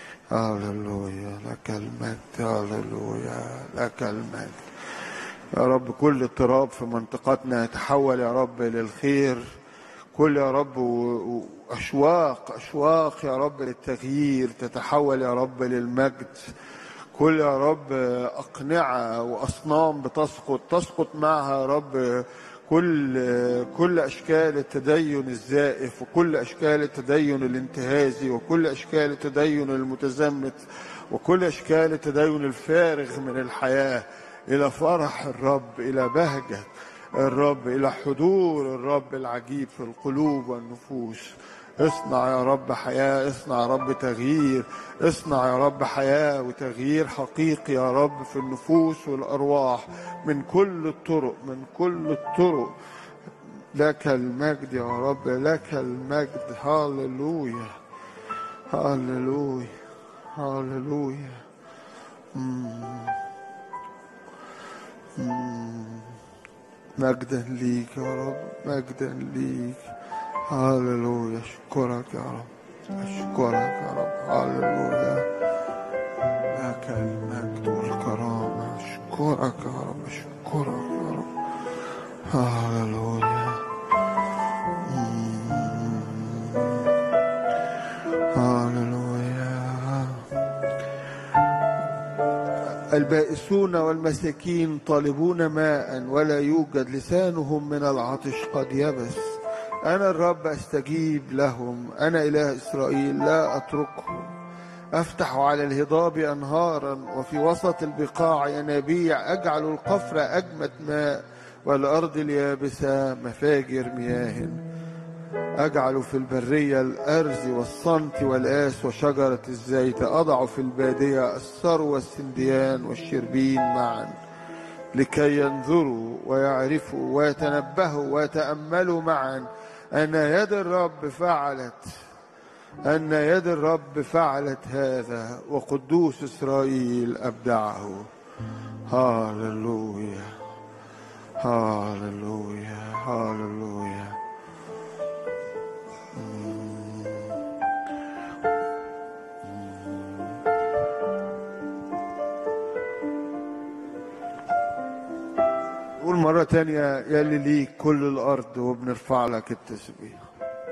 هللويا لك المجد هللويا لك المجد يا رب كل اضطراب في منطقتنا يتحول يا رب للخير كل يا رب و- واشواق اشواق يا رب للتغيير تتحول يا رب للمجد كل يا رب اقنعه واصنام بتسقط تسقط معها يا رب كل كل اشكال التدين الزائف وكل اشكال التدين الانتهازي وكل اشكال التدين المتزمت وكل اشكال التدين الفارغ من الحياه الى فرح الرب الى بهجه الرب الى حضور الرب العجيب في القلوب والنفوس اصنع يا رب حياة اصنع يا رب تغيير اصنع يا رب حياة وتغيير حقيقي يا رب في النفوس والأرواح من كل الطرق من كل الطرق لك المجد يا رب لك المجد هاللويا هاللويا هاللويا مم. مم. مجدا ليك يا رب مجدا ليك هاللويا اشكرك يا رب اشكرك يا رب هاللويا لك المجد والكرامة اشكرك يا رب اشكرك يا رب هاللويا مم. هاللويا البائسون والمساكين طالبون ماء ولا يوجد لسانهم من العطش قد يبس أنا الرب أستجيب لهم أنا إله إسرائيل لا أتركهم أفتح على الهضاب أنهارا وفي وسط البقاع ينابيع أجعل القفر أجمد ماء والأرض اليابسة مفاجر مياه أجعل في البرية الأرز والصنت والآس وشجرة الزيت أضع في البادية الثرو والسنديان والشربين معا لكي ينظروا ويعرفوا ويتنبهوا ويتأملوا معا أن يد الرب فعلت أن يد الرب فعلت هذا وقدوس إسرائيل أبدعه هاللويا هاللويا هاللويا قول مرة تانية يلي ليك كل الأرض وبنرفع لك التسبيح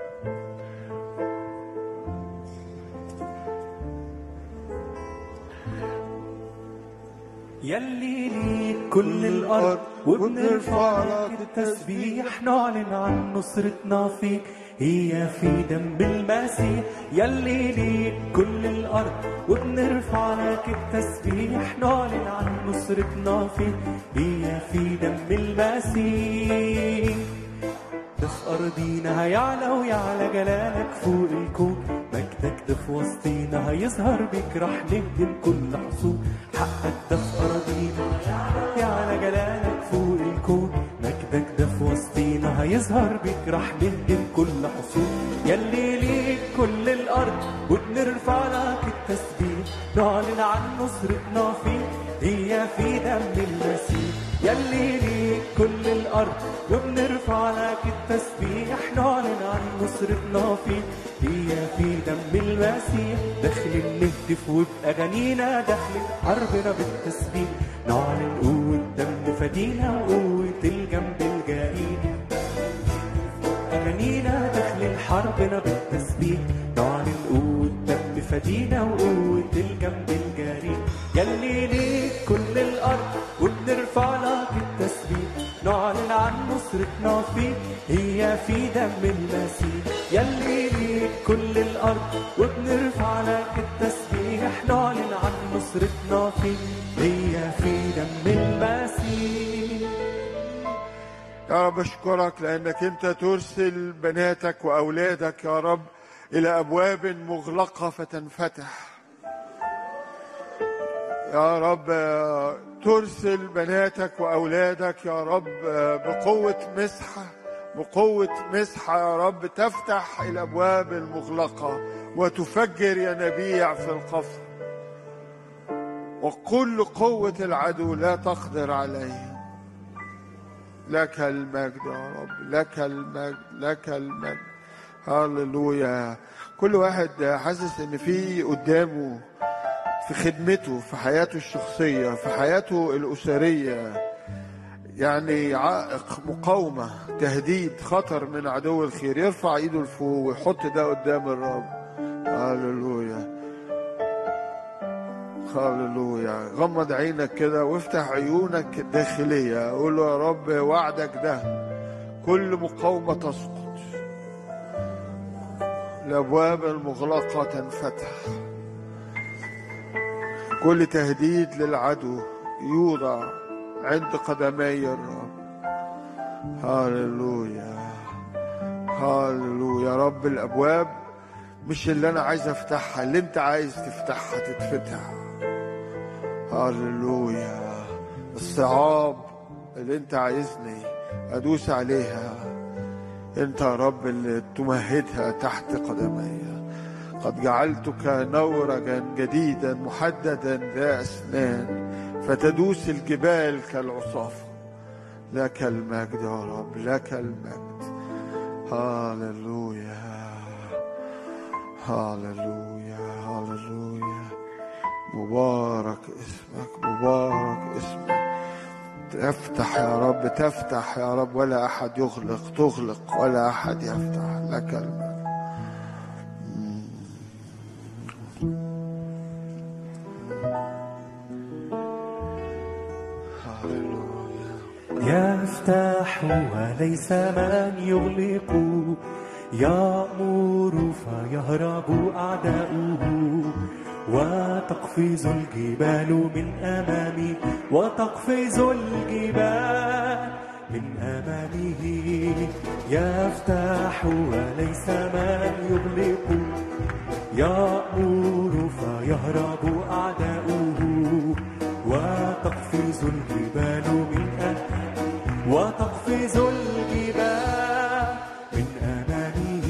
يلي ليك كل الأرض وبنرفع لك التسبيح نعلن عن نصرتنا فيك هي في دم المسيح يلي ليك كل الأرض وبنرفع لك التسبيح نعلن عن نصرتنا فيك هي في دم المسيح ده في أرضينا هيعلى ويعلى جلالك فوق الكون مجدك ده في وسطينا هيظهر بيك راح نهدم كل حصول حقك ده في أراضينا هيعلى يعلى جلالك فوق الكون مجدك ده في وسطينا هيظهر بيك راح نهدم كل حصول يلي ليك كل الأرض وبنرفع لك التسبيح نعلن عن نصرتنا فيك هي في دم المسيح يلي ليك كل الأرض وبنرفع لك التسبيح نعلن عن نصرتنا فيك هي في دم المسيح داخل نهتف وبأغانينا داخل حربنا بالتسبيح نعلن قوة دم فدينا وقوة الجنب الجليل أغانينا داخل حربنا بالتسبيح نعلن قوة دم فدينا وقوة الجنب الجريء يلي ليك كل الأرض وبنرفع لك التسبيح نعلن عن نصرتنا فيك هي في دم المسيح يلي ليك كل الأرض وبنرفع لك التسبيح نعلن عن نصرتنا فيك هي في دم المسيح يا رب اشكرك لانك انت ترسل بناتك واولادك يا رب الى ابواب مغلقه فتنفتح يا رب آه، ترسل بناتك واولادك يا رب آه، بقوه مسحه بقوه مسحه يا رب تفتح الابواب المغلقه وتفجر ينابيع في القفر وكل قوه العدو لا تقدر عليه لك المجد يا رب لك المجد لك المجد هللويا كل واحد حاسس ان في قدامه في خدمته في حياته الشخصية في حياته الأسرية يعني عائق مقاومة تهديد خطر من عدو الخير يرفع ايده لفوق ويحط ده قدام الرب هللويا هللويا غمض عينك كده وافتح عيونك الداخلية قول له يا رب وعدك ده كل مقاومة تسقط الأبواب المغلقة تنفتح كل تهديد للعدو يوضع عند قدمي الرب هاللويا هاللويا يا رب الأبواب مش اللي أنا عايز أفتحها اللي أنت عايز تفتحها تتفتح هاللويا الصعاب اللي أنت عايزني أدوس عليها أنت يا رب اللي تمهدها تحت قدمي قد جعلتك نورجا جديدا محددا ذا أسنان فتدوس الجبال كالعصافة لك المجد يا رب لك المجد هاللويا هاللويا هاللويا مبارك اسمك مبارك اسمك تفتح يا رب تفتح يا رب ولا أحد يغلق تغلق ولا أحد يفتح لك المجد يفتح وليس من يغلق يأمر فيهرب أعداؤه وتقفز الجبال من أمامي وتقفز الجبال من أمامه يفتح وليس من يغلق يأمر فيهرب أعداؤه وتقفز الجبال من أمامه وتقفز الجبال من أمامه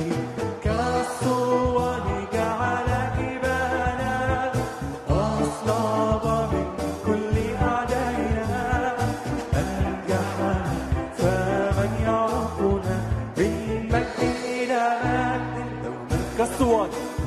كالصور جعل جبالا أصلاب من كل أعدائنا أنجح فمن يعرفنا من مجد إلى مجد دوما كالصور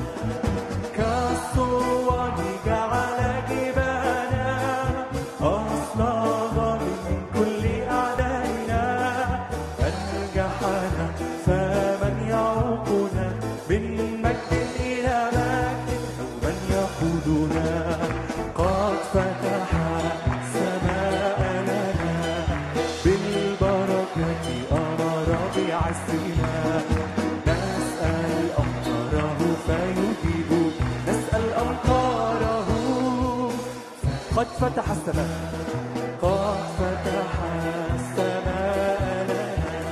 كالصور جعل جبالا أصلاب من كل أعدائنا أنجحنا فمن يعوقنا من مجد إلى مجد أو من يقودنا قد فتح السماء لنا بالبركة أمر بعزنا نسأل أمطاره فيجيب نسأل أمطاره قد فتح السماء قد فتح السماء لنا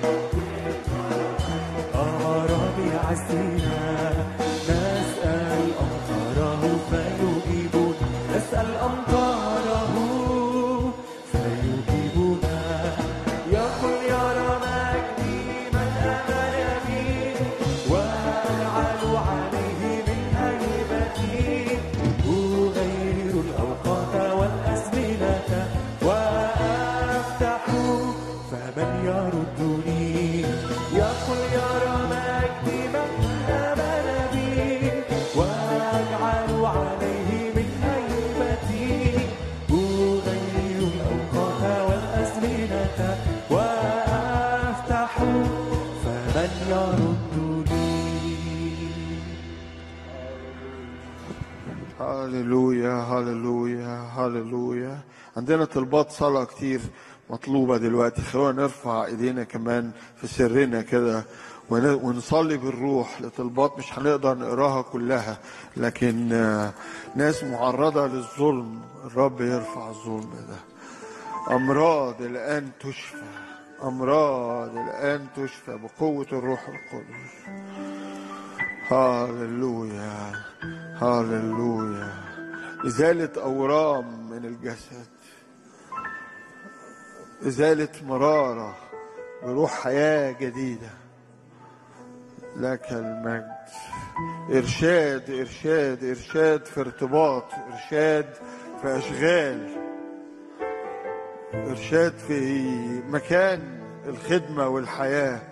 أمر بعزنا نسأل أمطاره فيجيب نسأل أمطاره فيجيبنا يقول يرى مجدي من آمن بي واجعل عليه من هيبتي أغير الأوقات والأزمنة وأفتح فمن يردني يقول يرى مجدي من آمن بي واجعل عليه من هيبتي أغير الأوقات والأزمنة وأفتح فمن يردني هللويا هللويا هللويا عندنا طلبات صلاة كتير مطلوبة دلوقتي خلونا نرفع ايدينا كمان في سرنا كده ون- ونصلي بالروح لطلبات مش هنقدر نقراها كلها لكن آه، ناس معرضة للظلم الرب يرفع الظلم ده أمراض الآن تشفى أمراض الآن تشفى بقوة الروح القدس هاللويا هاللويا إزالة أورام من الجسد إزالة مرارة بروح حياة جديدة لك المجد إرشاد إرشاد إرشاد في ارتباط إرشاد في أشغال إرشاد في مكان الخدمة والحياة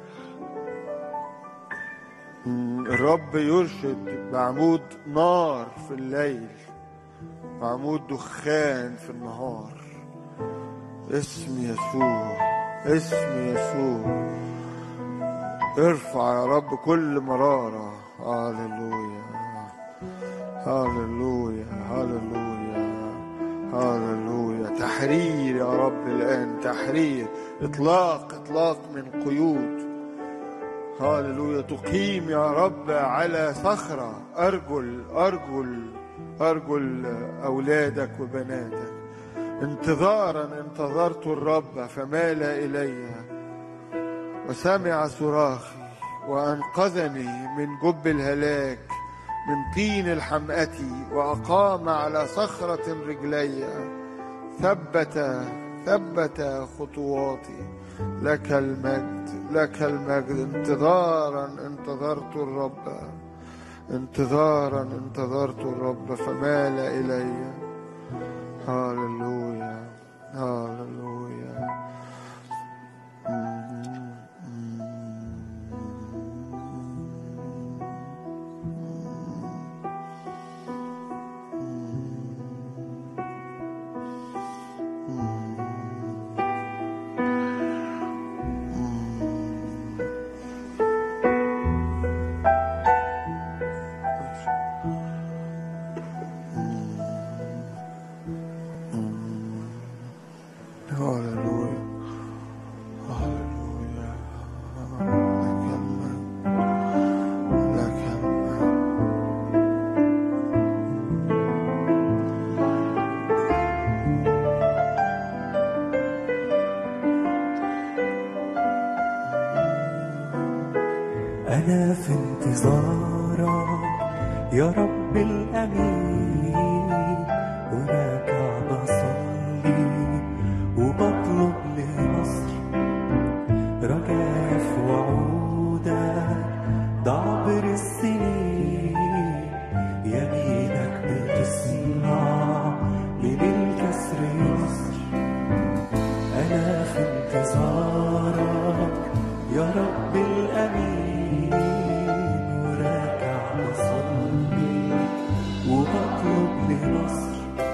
مم، الرب يرشد بعمود نار في الليل بعمود دخان في النهار اسم يسوع اسم يسوع ارفع يا رب كل مرارة هاللويا هاللويا هاللويا هللويا تحرير يا رب الآن تحرير إطلاق إطلاق من قيود هللويا تقيم يا رب على صخرة أرجل أرجل أرجل أولادك وبناتك انتظارا انتظرت الرب فمال إلي وسمع صراخي وأنقذني من جب الهلاك من طين الحمأة وأقام على صخرة رجلي ثبت ثبت خطواتي لك المجد لك المجد انتظارا انتظرت الرب انتظارا انتظرت الرب فمال إلي هاللويا هاللويا هاللويا هاللويا لك المجد لك المجد أنا في انتظارك يا رب الأمين وراجع بصلي وبطلب لمصر رجاء في وعودك ده عبر السنين يمينك بتصنع من الكسر مصر أنا في انتظارك يا رب الأمين وراجع بصلي وبطلب لمصر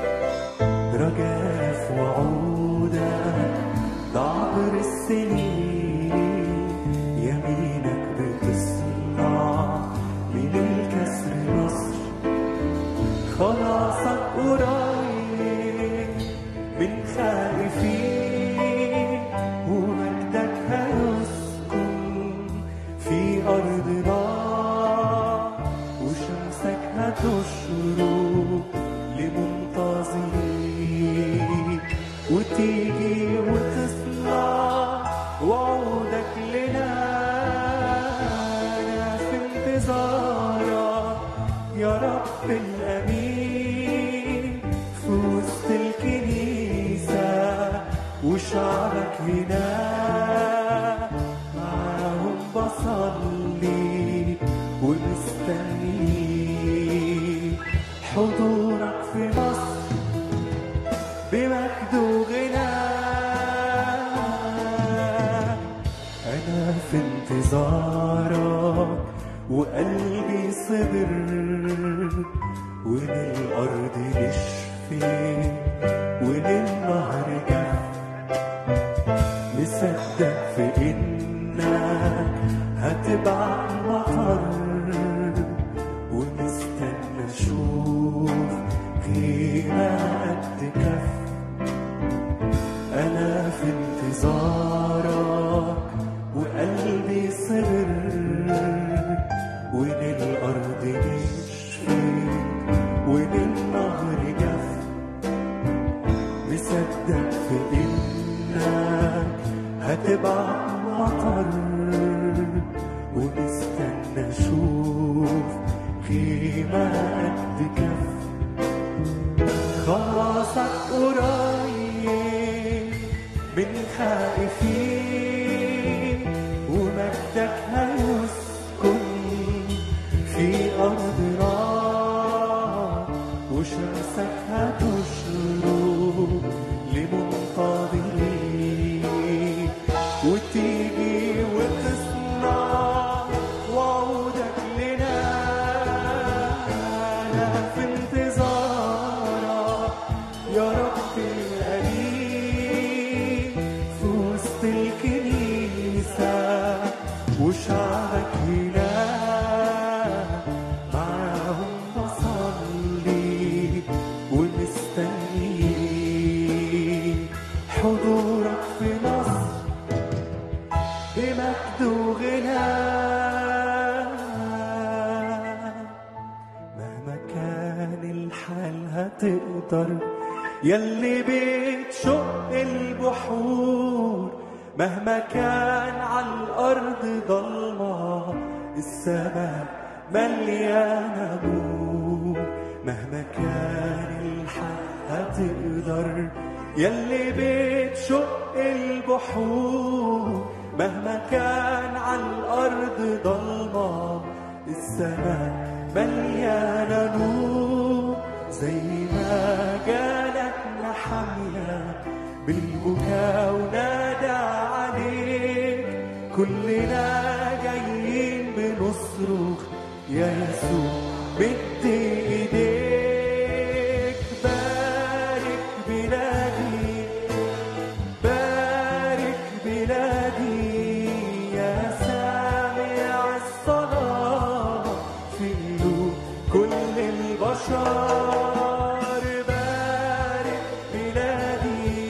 رجاء في وعودك ده عبر السنين يمينك بتصنع من الكسر مصر خلاصك قريب من خائفين ومجدك هيسكن في أرضنا وشمسك هتشرق لمنتظرين وتيجي وتصنع وعودك لنا أنا في انتظارك يا رب الأمين في وسط الكنيسة وشعبك هنا معاهم بصلي ومستني حضورك في مصر بمجد وغنى أنا في انتظارك وقلبي صبر وللأرض نشفي وللنهر جف مصدق في إنك هتبعت مطر ومستنى أشوف خيمة قد كف أنا في انتظارك وقلبي صبر وللأرض نشفي وللنهر جف مصدق في إنك هتبعت مطر ومستنى أشوف خيمة قد كف خلاصك قريب من خائفين ومجدك هيسكن في أرضنا وشمسك هتشرق لمنتظرين وتيجي وتصنع وعودك لنا أنا في انتظارك يا رب الأمين في وسط الكنيسة وشعبك هنا معاهم بصلي ومستني وغنى مهما كان الحال هتقدر يلي بتشق البحور مهما كان على الأرض ضلمة السماء مليانة نور مهما كان الحال هتقدر يلي بتشق البحور مهما كان على الأرض ضلمة السماء مليانة نور زي ما جالك نحمية بالبكاء ونادى عليك كلنا جايين بنصرخ يا يسوع مد ايديك بارك بلادي بارك بلادي يا سامع الصلاة في قلوب كل البشر بارك بلادي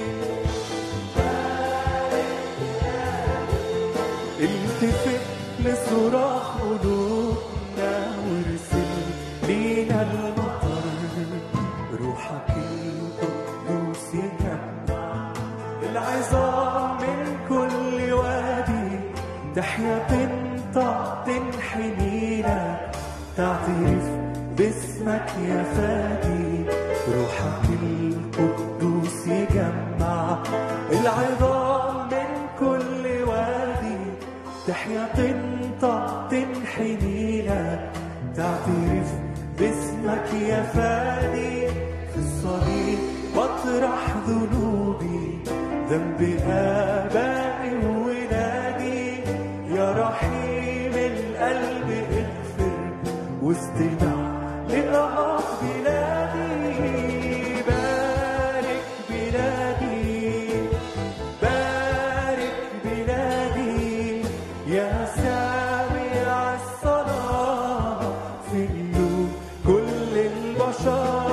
التفت لصراخ قلوبنا وارسل لينا المطر روحك القدوس يجمع العظام من كل وادي تحيا تنطق تنحني لك تعترف باسمك يا فادي روحك القدوس يجمع العظام من كل وادي تحيا تنطق تنحني لك تعترف باسمك يا فادي في الصليب بطرح ذنوبي ذنب آبائي وولادي يا رحيم القلب اغفر واستمع لآه بلادي بارك بلادي بارك بلادي يا سامع الصلاة في قلوب كل البشر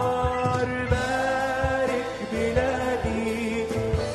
بارك بلادي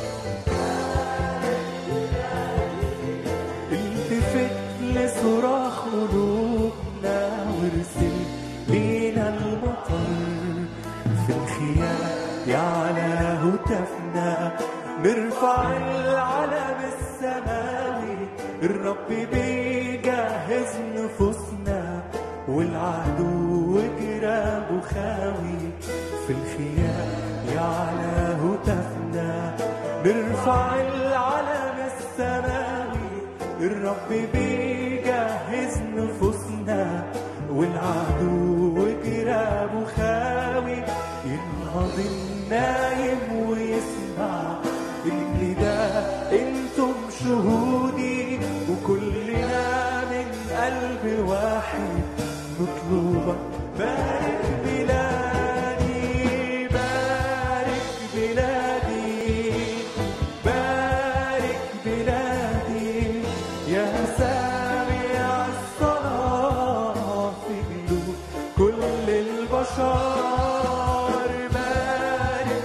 التفت لصراخ قلوبنا وارسل لينا المطر في الخيام يعلى هتافنا نرفع العلم السماوي الرب بيجهز نفوسنا والعدو جرابه خاوي في الخيام يعلى هتافنا نرفع العلم السماوي الرب بيجهز نفوسنا والعدو جرابه خاوي ينهض النايم ويسمع النداء انتم شهودي وكلنا من قلب واحد نطلبك بارك بلادي بارك بلادي بارك بلادي يا سامع الصلاة في قلوب كل البشر بارك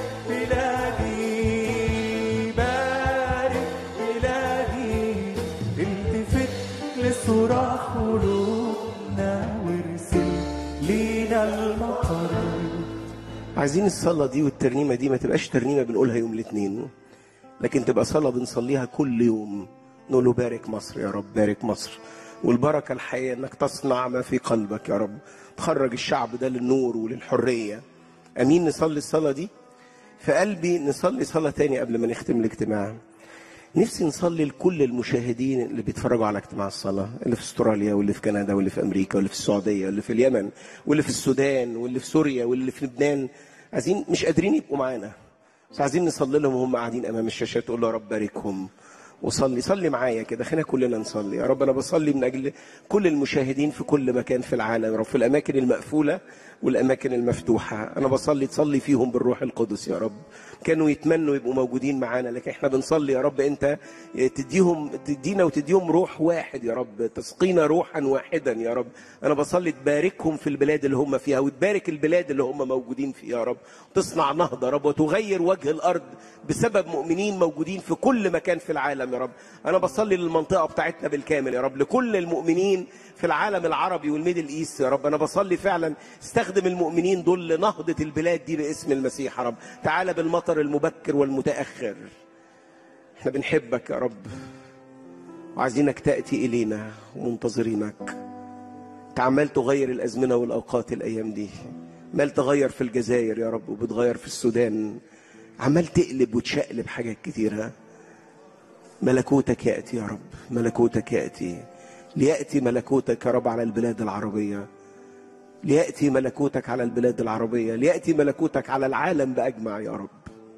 بلادي بارك بلادي التفت لصراخ قلوبنا وارسل لينا المطر عايزين الصلاة دي والترنيمة دي ما تبقاش ترنيمة بنقولها يوم الاثنين لكن تبقى صلاة بنصليها كل يوم نقول له بارك مصر يا رب بارك مصر والبركة الحقيقة انك تصنع ما في قلبك يا رب تخرج الشعب ده للنور وللحرية امين نصلي الصلاة دي في قلبي نصلي صلاة تاني قبل ما نختم الاجتماع نفسي نصلي لكل المشاهدين اللي بيتفرجوا على اجتماع الصلاة اللي في استراليا واللي في كندا واللي في امريكا واللي في السعودية واللي في اليمن واللي في السودان واللي في سوريا واللي في لبنان عايزين مش قادرين يبقوا معانا بس عايزين نصلي لهم وهم قاعدين امام الشاشات تقول له يا رب باركهم وصلي صلي معايا كده خلينا كلنا نصلي يا رب انا بصلي من اجل كل المشاهدين في كل مكان في العالم يا رب في الاماكن المقفوله والاماكن المفتوحه انا بصلي تصلي فيهم بالروح القدس يا رب كانوا يتمنوا يبقوا موجودين معانا لكن احنا بنصلي يا رب انت تديهم تدينا وتديهم روح واحد يا رب تسقينا روحا واحدا يا رب انا بصلي تباركهم في البلاد اللي هم فيها وتبارك البلاد اللي هم موجودين فيها يا رب تصنع نهضه يا رب وتغير وجه الارض بسبب مؤمنين موجودين في كل مكان في العالم يا رب انا بصلي للمنطقه بتاعتنا بالكامل يا رب لكل المؤمنين في العالم العربي والميدل ايست يا رب انا بصلي فعلا استخدم المؤمنين دول لنهضه البلاد دي باسم المسيح يا رب تعالى بالمطر المبكر والمتاخر احنا بنحبك يا رب وعايزينك تاتي الينا ومنتظرينك انت عمال تغير الازمنه والاوقات الايام دي عمال تغير في الجزائر يا رب وبتغير في السودان عمال تقلب وتشقلب حاجات كتيره ملكوتك ياتي يا رب ملكوتك ياتي لياتي ملكوتك يا رب على البلاد العربيه لياتي ملكوتك على البلاد العربيه لياتي ملكوتك على العالم باجمع يا رب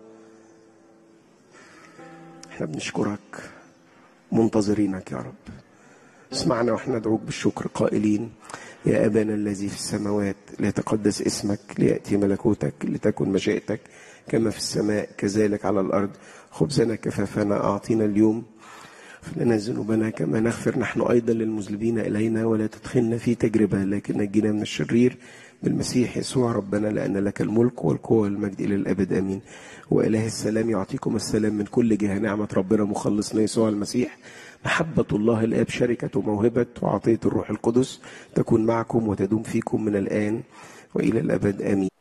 احنا بنشكرك منتظرينك يا رب اسمعنا واحنا ندعوك بالشكر قائلين يا ابانا الذي في السماوات ليتقدس اسمك لياتي ملكوتك لتكن مشيئتك كما في السماء كذلك على الارض خبزنا كفافنا اعطينا اليوم اغفر لنا ذنوبنا كما نغفر نحن ايضا للمذنبين الينا ولا تدخلنا في تجربه لكن نجينا من الشرير بالمسيح يسوع ربنا لان لك الملك والقوه والمجد الى الابد امين واله السلام يعطيكم السلام من كل جهه نعمه ربنا مخلصنا يسوع المسيح محبة الله الآب شركة وموهبة وعطية الروح القدس تكون معكم وتدوم فيكم من الآن وإلى الأبد آمين